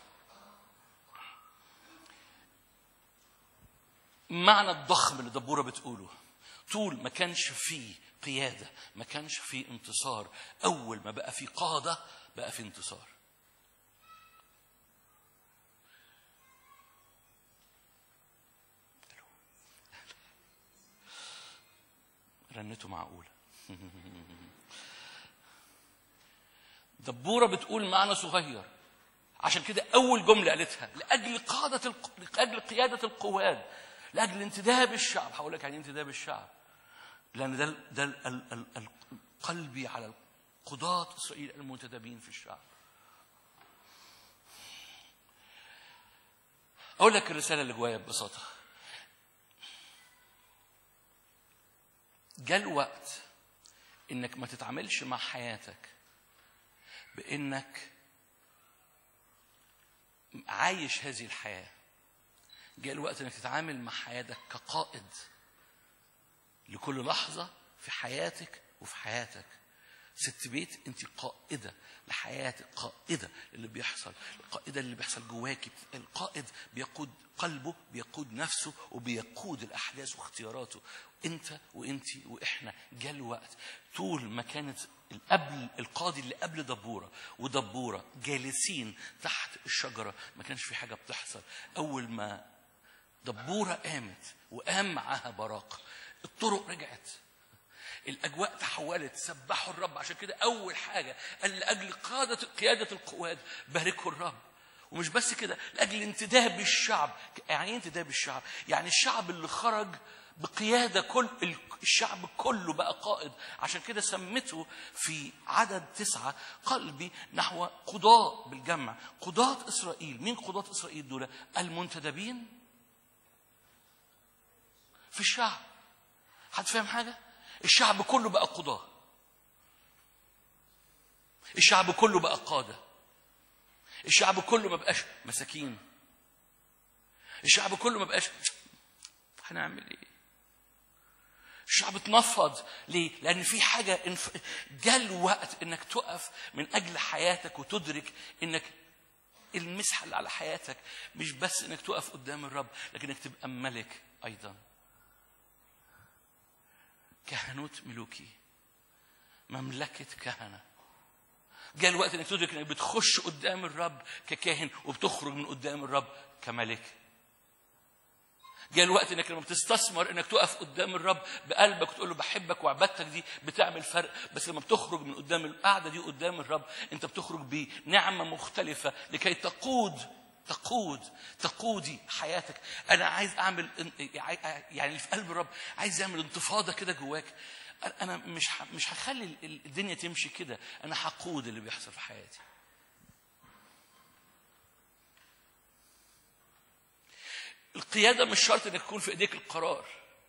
معنى الضخم اللي دبورة بتقوله طول ما كانش فيه قيادة ما كانش فيه انتصار أول ما بقى فيه قادة بقى فيه انتصار رنته معقولة دبورة بتقول معنى صغير عشان كده أول جملة قالتها لأجل قادة الق... لأجل قيادة القواد لأجل انتداب الشعب هقول لك يعني إيه انتداب الشعب لأن ده ال- ده ال- ال- ال- قلبي على قضاة إسرائيل المنتدبين في الشعب أقول لك الرسالة اللي جوايا ببساطة جاء الوقت انك ما تتعاملش مع حياتك بانك عايش هذه الحياه جاء الوقت انك تتعامل مع حياتك كقائد لكل لحظه في حياتك وفي حياتك ست بيت انت قائده لحياتك قائده اللي بيحصل قائده اللي بيحصل جواكي القائد بيقود قلبه بيقود نفسه وبيقود الاحداث واختياراته انت وانت واحنا جاء الوقت طول ما كانت قبل القاضي اللي قبل دبوره ودبوره جالسين تحت الشجره ما كانش في حاجه بتحصل اول ما دبوره قامت وقام معاها براق الطرق رجعت الاجواء تحولت سبحوا الرب عشان كده اول حاجه قال لاجل قاده قياده القواد باركوا الرب ومش بس كده لاجل انتداب الشعب يعني ايه انتداب الشعب يعني الشعب اللي خرج بقياده كل الشعب كله بقى قائد عشان كده سمته في عدد تسعة قلبي نحو قضاء بالجمع قضاة إسرائيل مين قضاة إسرائيل دول المنتدبين في الشعب حد فاهم حاجة الشعب كله بقى قضاة الشعب كله بقى قادة الشعب كله ما بقاش مساكين الشعب كله ما بقاش هنعمل ايه الشعب اتنفض ليه؟ لأن في حاجة انف... جاء الوقت إنك تقف من أجل حياتك وتدرك إنك المسحة اللي على حياتك مش بس إنك تقف قدام الرب لكن إنك تبقى ملك أيضا كهنوت ملوكي مملكة كهنة جاء الوقت انك تدرك انك بتخش قدام الرب ككاهن وبتخرج من قدام الرب كملك جاء الوقت انك لما بتستثمر انك تقف قدام الرب بقلبك وتقول له بحبك وعبادتك دي بتعمل فرق بس لما بتخرج من قدام القعده دي قدام الرب انت بتخرج بنعمه مختلفه لكي تقود تقود تقودي حياتك انا عايز اعمل يعني اللي في قلب الرب عايز يعمل انتفاضه كده جواك انا مش مش هخلي الدنيا تمشي كده انا هقود اللي بيحصل في حياتي القياده مش شرط انك يكون في ايديك القرار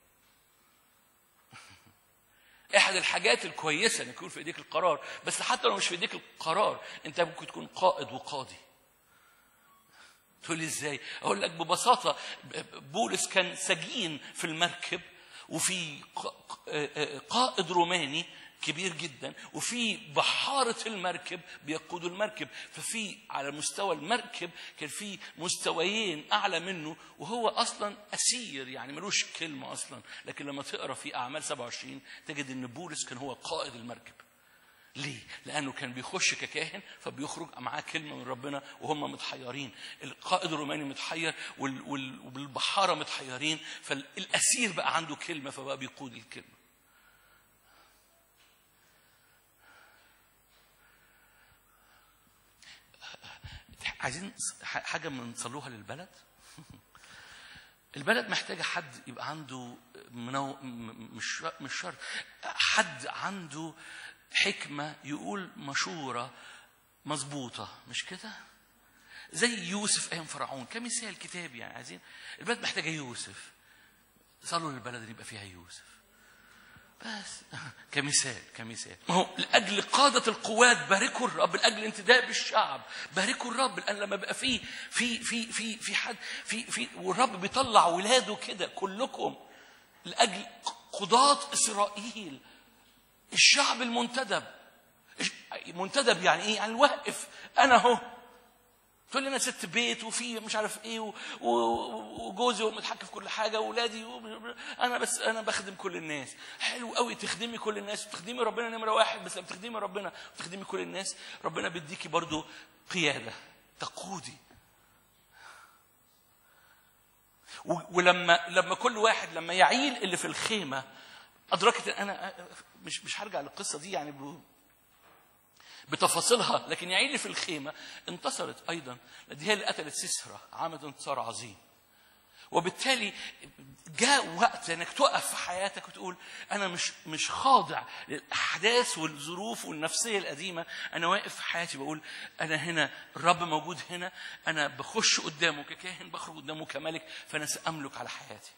احد الحاجات الكويسه ان يكون في ايديك القرار بس حتى لو مش في ايديك القرار انت ممكن تكون قائد وقاضي تقول لي ازاي اقول لك ببساطه بولس كان سجين في المركب وفي قائد روماني كبير جدا وفي بحارة المركب بيقودوا المركب ففي على مستوى المركب كان في مستويين أعلى منه وهو أصلا أسير يعني ملوش كلمة أصلا لكن لما تقرأ في أعمال 27 تجد أن بولس كان هو قائد المركب ليه؟ لأنه كان بيخش ككاهن فبيخرج معاه كلمة من ربنا وهم متحيرين، القائد الروماني متحير وال- وال- والبحارة متحيرين فالأسير بقى عنده كلمة فبقى بيقود الكلمة. عايزين حاجة بنصلوها للبلد؟ البلد محتاجة حد يبقى عنده منو... م- مش مش شرط حد عنده حكمة يقول مشورة مظبوطة مش كده؟ زي يوسف أيام فرعون كمثال كتابي يعني عايزين البلد محتاجة يوسف صلوا للبلد اللي يبقى فيها يوسف بس كمثال كمثال ما هو لاجل قاده القوات باركوا الرب لاجل انتداب الشعب باركوا الرب لان لما بقى في في في في في حد في في والرب بيطلع ولاده كده كلكم لاجل قضاه اسرائيل الشعب المنتدب منتدب يعني ايه؟ يعني الوقف انا اهو تقول لي انا ست بيت وفي مش عارف ايه و- و- وجوزي ومتحكم في كل حاجه واولادي و- انا بس انا بخدم كل الناس حلو قوي تخدمي كل الناس وتخدمي ربنا نمره واحد بس لما تخدمي ربنا وتخدمي كل الناس ربنا بيديكي برضو قياده تقودي و- ولما لما كل واحد لما يعيل اللي في الخيمه ادركت إن انا مش مش هرجع للقصه دي يعني ب- بتفاصيلها لكن يعيل في الخيمة انتصرت أيضا دي هي اللي قتلت سيسرا عملت انتصار عظيم وبالتالي جاء وقت انك تقف في حياتك وتقول انا مش مش خاضع للاحداث والظروف والنفسيه القديمه انا واقف في حياتي بقول انا هنا الرب موجود هنا انا بخش قدامه ككاهن بخرج قدامه كملك فانا ساملك على حياتي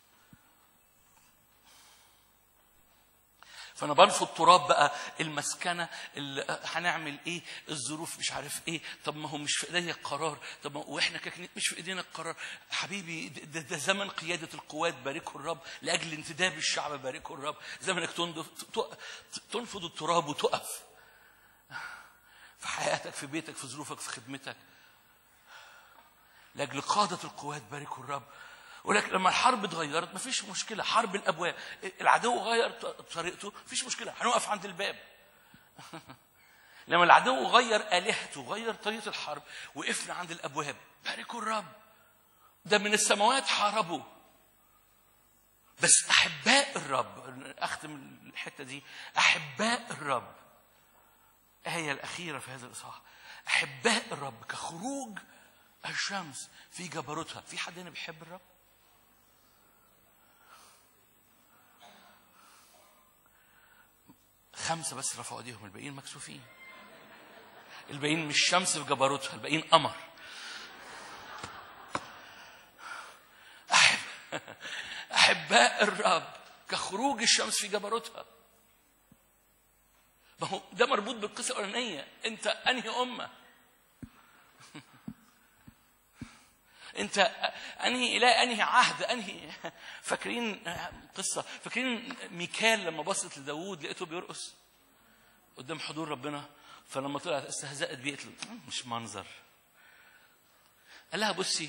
فانا برفض تراب بقى المسكنه اللي هنعمل ايه الظروف مش عارف ايه طب ما هو مش في ايديا القرار طب ما واحنا ككنيسه مش في ايدينا القرار حبيبي ده, ده زمن قياده القوات باركه الرب لاجل انتداب الشعب باركه الرب زمنك تنضف تق- تنفض التراب وتقف في حياتك في بيتك في ظروفك في خدمتك لاجل قاده القوات باركوا الرب ولكن لما الحرب اتغيرت مفيش مشكله حرب الابواب العدو غير ط- طريقته مفيش مشكله هنقف عند الباب لما العدو غير الهته غير طريقه الحرب وقفنا عند الابواب باركوا الرب ده من السماوات حاربوا بس احباء الرب اختم الحته دي احباء الرب الآية الأخيرة في هذا الإصحاح أحباء الرب كخروج الشمس في جبروتها في حد هنا بيحب الرب؟ خمسة بس رفعوا ايديهم الباقيين مكسوفين الباقيين مش شمس في جبروتها الباقيين قمر أحب أحباء الرب كخروج الشمس في جبروتها ما هو ده مربوط بالقصه الاولانيه انت انهي امه انت انهي الى انهي عهد انهي فاكرين قصه فاكرين ميكال لما بصت لداوود لقيته بيرقص قدام حضور ربنا فلما طلعت استهزأت بيه قالت له مش منظر قال لها بصي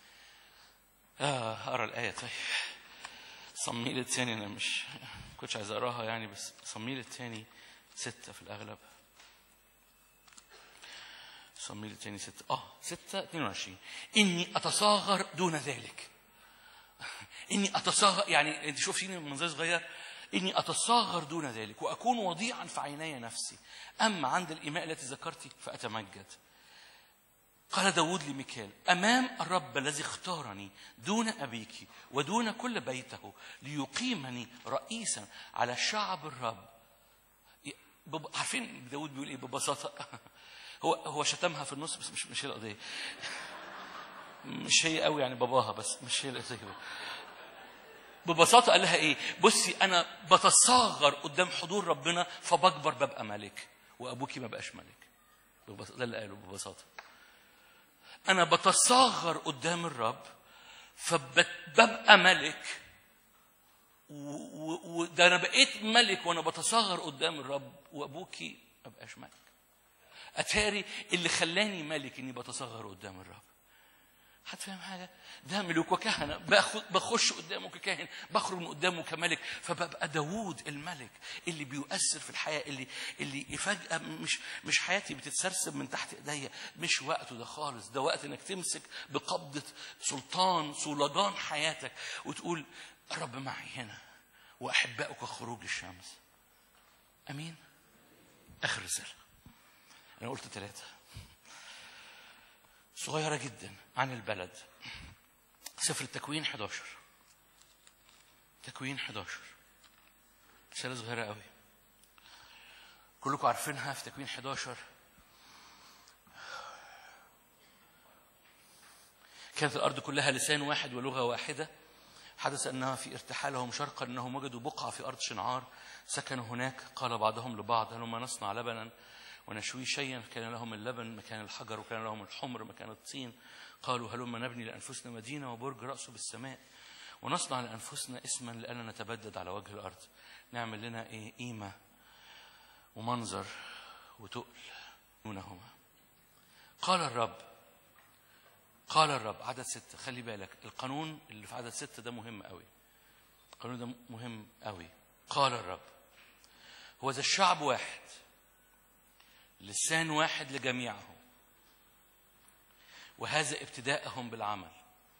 آه اقرا الايه طيب صميل الثاني انا مش كنتش عايز اقراها يعني بس صميل الثاني ستة في الأغلب صميل الثاني ستة آه ستة 22 إني أتصاغر دون ذلك إني أتصاغر يعني أنت شوفيني من منظر صغير إني أتصاغر دون ذلك وأكون وضيعا في عيني نفسي أما عند الإماء التي ذكرت فأتمجد قال داود لميكال أمام الرب الذي اختارني دون أبيك ودون كل بيته ليقيمني رئيسا على شعب الرب بب... عارفين داود بيقول ايه ببساطه هو هو شتمها في النص بس مش مش هي القضيه مش هي قوي يعني باباها بس مش هي القضيه ببساطه قال لها ايه بصي انا بتصاغر قدام حضور ربنا فبكبر ببقى ملك وابوكي ما بقاش ملك ببس- ده اللي قاله ببساطه انا بتصاغر قدام الرب فببقى ملك و- و- وده انا بقيت ملك وانا بتصغر قدام الرب وابوكي ما بقاش ملك اتاري اللي خلاني ملك اني بتصغر قدام الرب حد فاهم حاجه ده ملوك وكهنه باخد بخش قدامه ككاهن بخرج من قدامه كملك فببقى داوود الملك اللي بيؤثر في الحياه اللي اللي فجاه مش مش حياتي بتتسرسب من تحت ايديا مش وقته ده خالص ده وقت انك تمسك بقبضه سلطان صولجان حياتك وتقول الرب معي هنا واحبائك خروج الشمس امين اخر رساله انا قلت ثلاثه صغيرة جدا عن البلد سفر التكوين 11 تكوين 11 رسالة صغيرة قوي كلكم عارفينها في تكوين 11 كانت الأرض كلها لسان واحد ولغة واحدة حدث أنها في ارتحالهم شرقا أنهم وجدوا بقعة في أرض شنعار سكنوا هناك قال بعضهم لبعض هلما نصنع لبنا ونشوي شيئا كان لهم اللبن مكان الحجر وكان لهم الحمر مكان الطين قالوا هلما نبني لأنفسنا مدينة وبرج رأسه بالسماء ونصنع لأنفسنا اسما لأننا نتبدد على وجه الأرض نعمل لنا إيه قيمة ومنظر وتقل دونهما قال الرب قال الرب عدد ستة خلي بالك القانون اللي في عدد ستة ده مهم قوي القانون ده مهم قوي قال الرب هو ذا الشعب واحد لسان واحد لجميعهم وهذا ابتداءهم بالعمل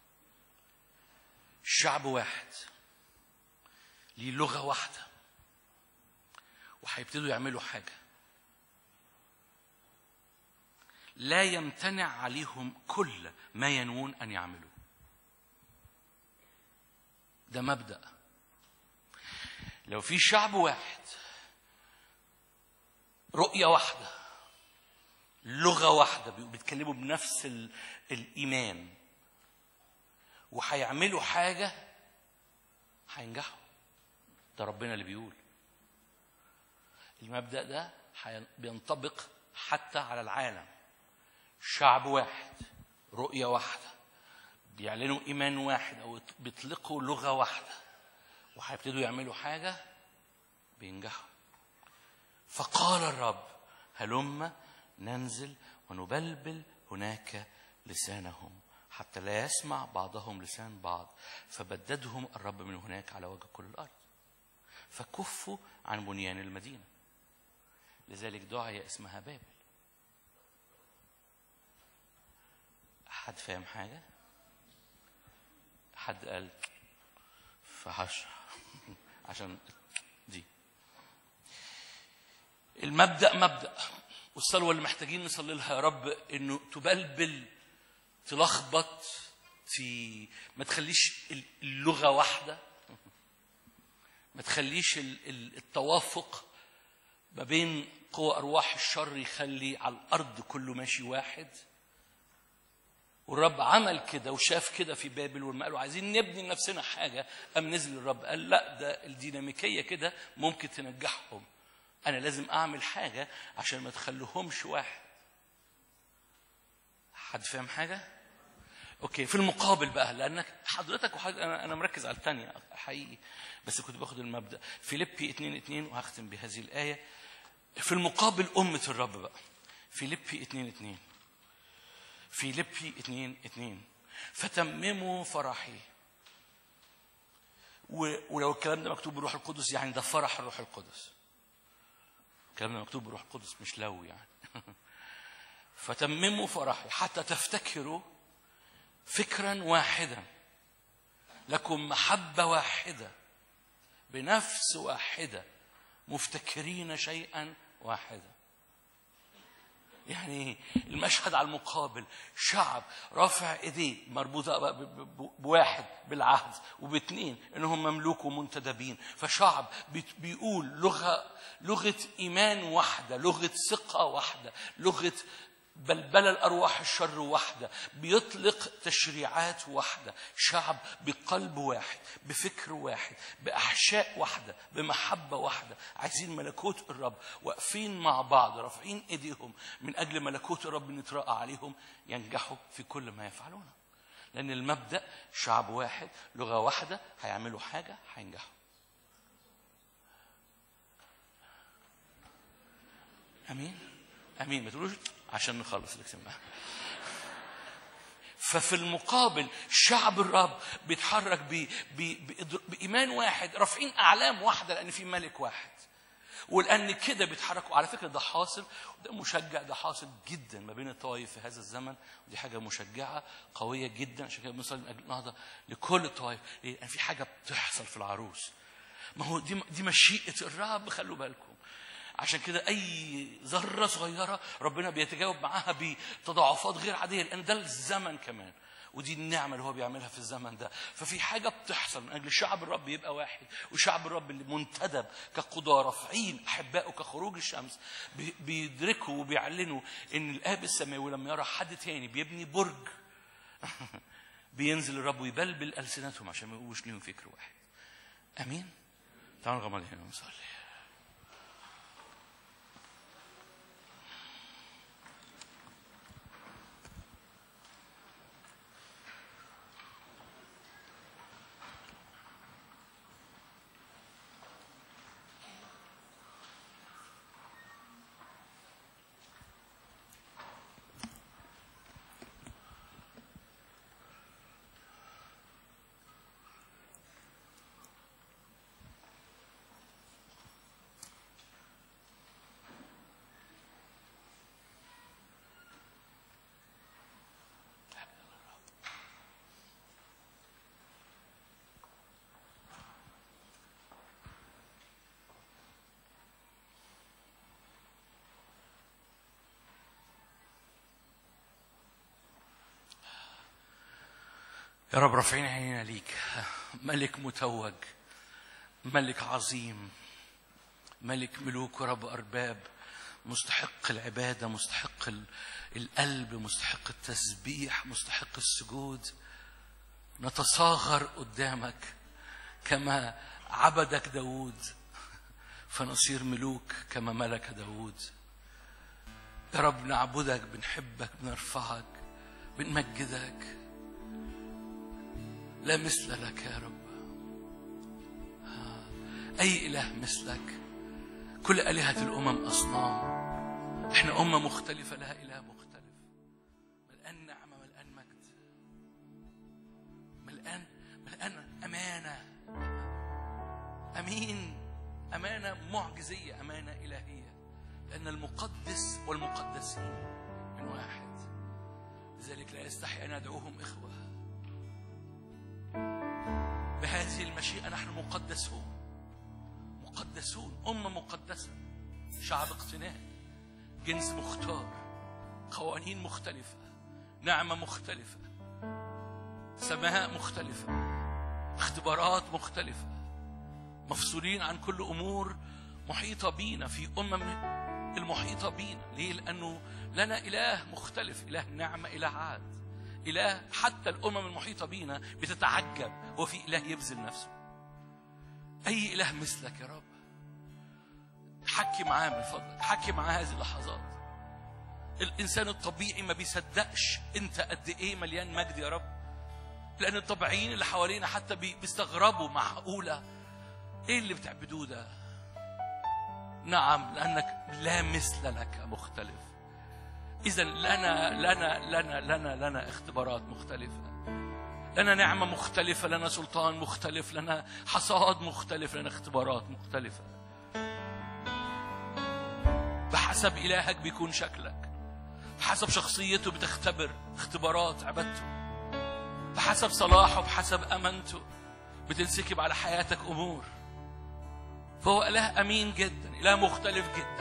الشعب واحد ليه لغة واحدة وهيبتدوا يعملوا حاجة لا يمتنع عليهم كل ما ينوون أن يعملوا ده مبدأ لو في شعب واحد رؤية واحدة لغة واحدة بيتكلموا بنفس ال- الإيمان وهيعملوا حاجة هينجحوا ده ربنا اللي بيقول المبدأ ده حي- بينطبق حتى على العالم شعب واحد رؤية واحدة بيعلنوا إيمان واحد أو بيطلقوا لغة واحدة وهيبتدوا يعملوا حاجة بينجحوا فقال الرب هلم ننزل ونبلبل هناك لسانهم حتى لا يسمع بعضهم لسان بعض فبددهم الرب من هناك على وجه كل الارض فكفوا عن بنيان المدينه لذلك دعي اسمها بابل حد فاهم حاجه حد قال فهشرح عشان دي المبدا مبدا والصلوه اللي محتاجين نصلي لها يا رب انه تبلبل تلخبط في ما تخليش اللغه واحده ما تخليش ال- ال- التوافق ما بين قوى ارواح الشر يخلي على الارض كله ماشي واحد والرب عمل كده وشاف كده في بابل ولما قالوا عايزين نبني لنفسنا حاجه قام نزل الرب قال لا ده الديناميكيه كده ممكن تنجحهم انا لازم اعمل حاجه عشان ما تخليهمش واحد حد فاهم حاجه اوكي في المقابل بقى لانك حضرتك وحضرتك انا انا مركز على الثانيه حقيقي بس كنت باخد المبدا فيليبي 2 2 وهختم بهذه الايه في المقابل امه الرب بقى فيليبي 2 2 فيليبي 2 2 فتمموا فرحي و- ولو الكلام ده مكتوب بروح القدس يعني ده فرح الروح القدس الكلام ده مكتوب بروح القدس مش لو يعني فتمموا فرحي حتى تفتكروا فكرا واحدا لكم محبة واحدة بنفس واحدة مفتكرين شيئا واحدا يعني المشهد على المقابل شعب رافع ايديه مربوطه ب- ب- ب- بواحد بالعهد وباثنين انهم مملوك ومنتدبين فشعب بيت- بيقول لغه لغه ايمان واحده لغه ثقه واحده لغه بلبلة الأرواح الشر واحدة بيطلق تشريعات واحدة شعب بقلب واحد بفكر واحد بأحشاء واحدة بمحبة واحدة عايزين ملكوت الرب واقفين مع بعض رافعين ايديهم من أجل ملكوت الرب نتراءى عليهم ينجحوا في كل ما يفعلونه لأن المبدأ شعب واحد لغة واحدة هيعملوا حاجة هينجحوا امين امين ما تقولوش عشان نخلص الاجتماع ففي المقابل شعب الرب بيتحرك ب... ب... ب... بإيمان واحد رافعين أعلام واحدة لأن في ملك واحد ولأن كده بيتحركوا على فكرة ده حاصل ده مشجع ده حاصل جدا ما بين الطوائف في هذا الزمن ودي حاجة مشجعة قوية جدا عشان كده بنصلي من أجل النهضة لكل الطوائف ليه؟ لأن في حاجة بتحصل في العروس ما هو دي دي مشيئة الرب خلوا بالكم عشان كده اي ذره صغيره ربنا بيتجاوب معاها بتضاعفات غير عاديه لان ده الزمن كمان ودي النعمه اللي هو بيعملها في الزمن ده ففي حاجه بتحصل من اجل شعب الرب يبقى واحد وشعب الرب اللي منتدب كقضاه رافعين احبائه كخروج الشمس بي- بيدركوا وبيعلنوا ان الاب السماوي لما يرى حد تاني بيبني برج بينزل الرب ويبلبل السنتهم عشان ما يبقوش ليهم فكر واحد امين تعالوا نغمض هنا ونصلي يا رب رافعين عينينا ليك ملك متوج ملك عظيم ملك ملوك ورب أرباب مستحق العبادة مستحق ال- القلب مستحق التسبيح مستحق السجود نتصاغر قدامك كما عبدك داود فنصير ملوك كما ملك داود يا رب نعبدك بنحبك بنرفعك بنمجدك لا مثل لك يا رب أي إله مثلك كل آلهة الأمم أصنام إحنا أمة مختلفة لها إله مختلف ملآن نعمة ملآن مجد ملآن ملآن أمانة أمين أمانة معجزية أمانة إلهية لأن المقدس والمقدسين من واحد لذلك لا يستحي أن أدعوهم إخوة بهذه المشيئة نحن مقدسون مقدسون أمة مقدسة شعب اقتناء جنس مختار قوانين مختلفة نعمة مختلفة سماء مختلفة اختبارات مختلفة مفصولين عن كل أمور محيطة بينا في أمم المحيطة بينا ليه؟ لأنه لنا إله مختلف إله نعمة إله عاد إله حتى الأمم المحيطة بينا بتتعجب هو في إله يبذل نفسه أي إله مثلك يا رب حكي معاه من فضلك حكي معاه هذه اللحظات الإنسان الطبيعي ما بيصدقش أنت قد إيه مليان مجد يا رب لأن الطبيعيين اللي حوالينا حتى بي- بيستغربوا معقولة إيه اللي بتعبدوه ده نعم لأنك لا مثل لك مختلف إذا لنا لنا لنا لنا لنا اختبارات مختلفة لنا نعمة مختلفة لنا سلطان مختلف لنا حصاد مختلف لنا اختبارات مختلفة بحسب إلهك بيكون شكلك بحسب شخصيته بتختبر اختبارات عبادته بحسب صلاحه بحسب أمانته بتنسكب على حياتك أمور فهو إله أمين جدا إله مختلف جدا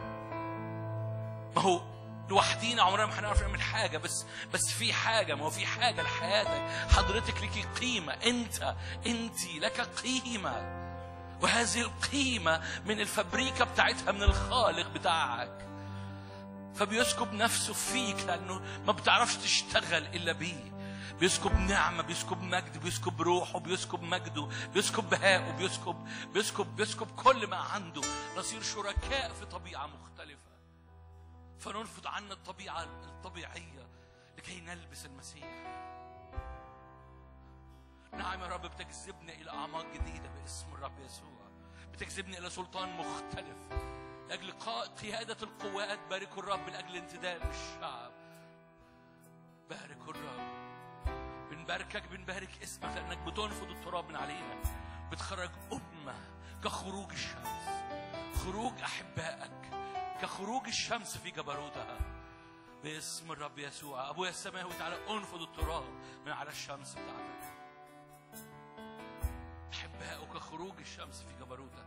ما هو لوحدينا عمرنا ما هنعرف نعمل حاجه بس بس في حاجه ما هو في حاجه لحياتك حضرتك ليكي قيمه انت انت لك قيمه وهذه القيمه من الفبريكه بتاعتها من الخالق بتاعك فبيسكب نفسه فيك لانه ما بتعرفش تشتغل الا بيه بيسكب نعمة بيسكب مجد بيسكب روحه بيسكب مجده بيسكب بهاءه بيسكب بيسكب بيسكب كل ما عنده نصير شركاء في طبيعة مختلفة فنرفض عنا الطبيعة الطبيعية لكي نلبس المسيح نعم يا رب بتجذبنا إلى أعماق جديدة باسم الرب يسوع بتجذبني إلى سلطان مختلف لأجل قا- قيادة القوات باركوا الرب لأجل انتداب الشعب باركوا الرب بنباركك بنبارك اسمك لأنك بتنفض التراب من علينا بتخرج أمة كخروج الشمس خروج أحبائك كخروج الشمس في جبروتها باسم الرب يسوع أبويا السماوي تعالى انفض التراب من على الشمس بتاعتك أحبائك خروج الشمس في جبروتك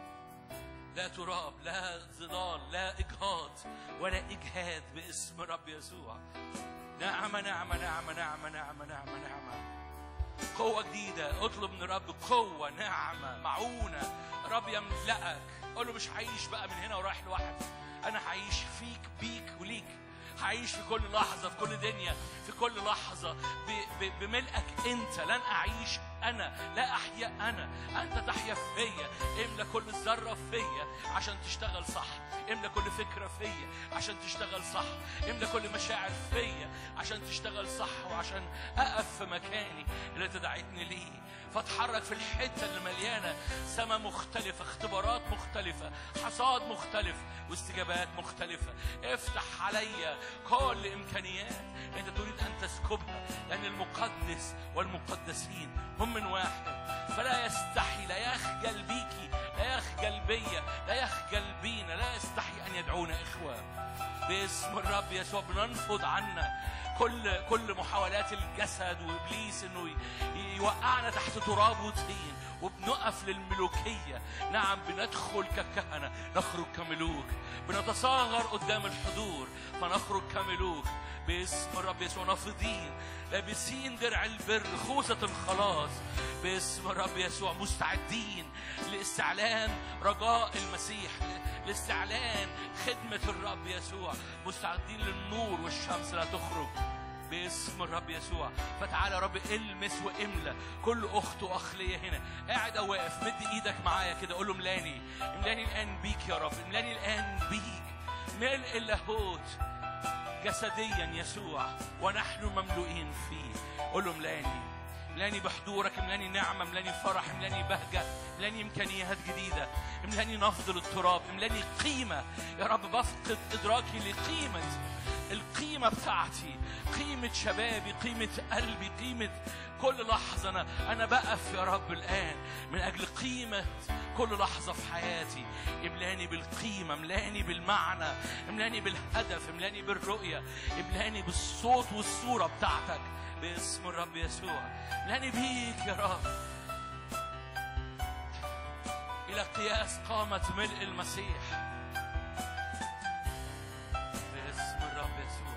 لا تراب لا ظلال لا إجهاض ولا إجهاد باسم الرب يسوع نعمة نعمة نعمة نعمة نعمة نعمة نعمة قوة جديدة اطلب من الرب قوة نعمة معونة رب يملأك قول له مش هعيش بقى من هنا ورايح لوحدي أنا هعيش فيك بيك وليك هعيش في كل لحظة في كل دنيا في كل لحظة ب- ب- بملئك أنت لن أعيش أنا لا أحيا أنا أنت تحيا فيا املى كل ذرة فيا عشان تشتغل صح املى كل فكرة فيا عشان تشتغل صح املى كل مشاعر فيا عشان تشتغل صح وعشان أقف في مكاني اللي انت دعيتني ليه فاتحرك في الحتة اللي مليانة سما مختلفة اختبارات مختلفة حصاد مختلف واستجابات مختلفة افتح عليا كل إمكانيات أنت تريد أن تسكبها لأن المقدس والمقدسين هم من واحد فلا يستحي لا يخجل بيكي لا يخجل بيا لا يخجل بينا لا يستحي أن يدعونا إخوة باسم الرب يسوع بننفض عنا كل كل محاولات الجسد وابليس انه ي- يوقعنا تحت تراب وطين وبنقف للملوكيه نعم بندخل ككهنه نخرج كملوك بنتصاغر قدام الحضور فنخرج كملوك باسم الرب يسوع نافضين لابسين درع البر خوذة الخلاص باسم الرب يسوع مستعدين لاستعلان رجاء المسيح لاستعلان خدمة الرب يسوع مستعدين للنور والشمس لا تخرج باسم الرب يسوع فتعالى يا رب المس واملى كل اخت واخ ليا هنا قاعد او واقف مد ايدك معايا كده قول له ملاني ملاني الان بيك يا رب ملاني الان بيك ملء اللاهوت جسديا يسوع ونحن مملوئين فيه قول له ملاني ملاني بحضورك ملاني نعمة ملاني فرح ملاني بهجة ملاني إمكانيات جديدة ملاني نفض للتراب ملاني قيمة يا رب بفقد إدراكي لقيمة القيمة بتاعتي قيمة شبابي قيمة قلبي قيمة كل لحظة أنا أنا بقف يا رب الآن من أجل قيمة كل لحظة في حياتي املاني بالقيمة املاني بالمعنى املاني بالهدف املاني بالرؤية املاني بالصوت والصورة بتاعتك باسم الرب يسوع املاني بيك يا رب إلى قياس قامة ملء المسيح باسم الرب يسوع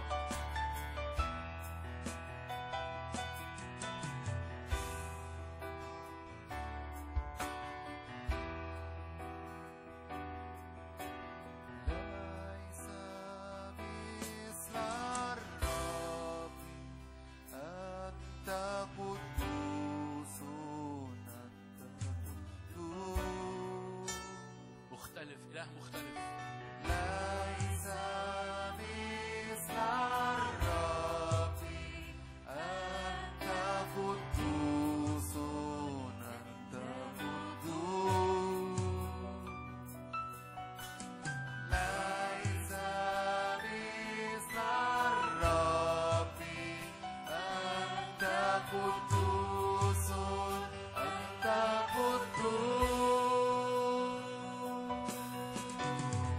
ليس مثل الرب أنت قدوس أنت قدوس مختلف إله مختلف ليس مثل الرب أنت قدوس أنت قدوس ليس مثل الرب أنت قدوس أنت قدوس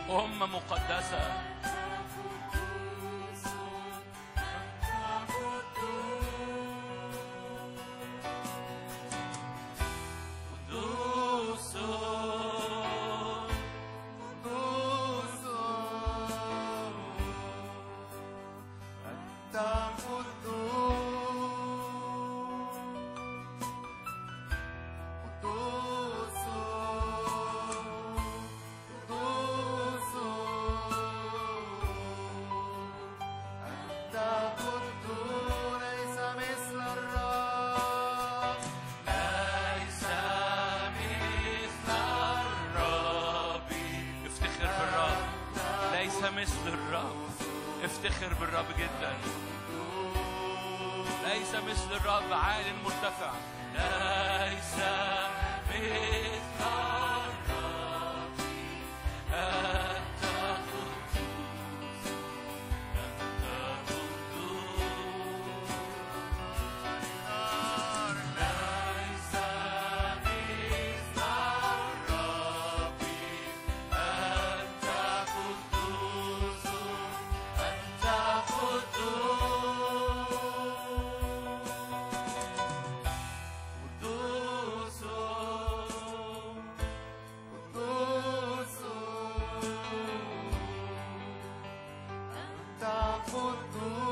أمة مقدسة قدوس قدوس أنت قدوس قدوس قدوس أنت قدوس ليس مثل الرب ليس مثل الرب افتخر بالرب ليس مثل الرب افتخر بالرب جدا ليس مثل الرب عال مرتفع ليس مثل الرب أنت قدوس أنت قدوس ليس مثل الرب أنت قدوس أنت قدوس قدوس قدوس أنت قدوس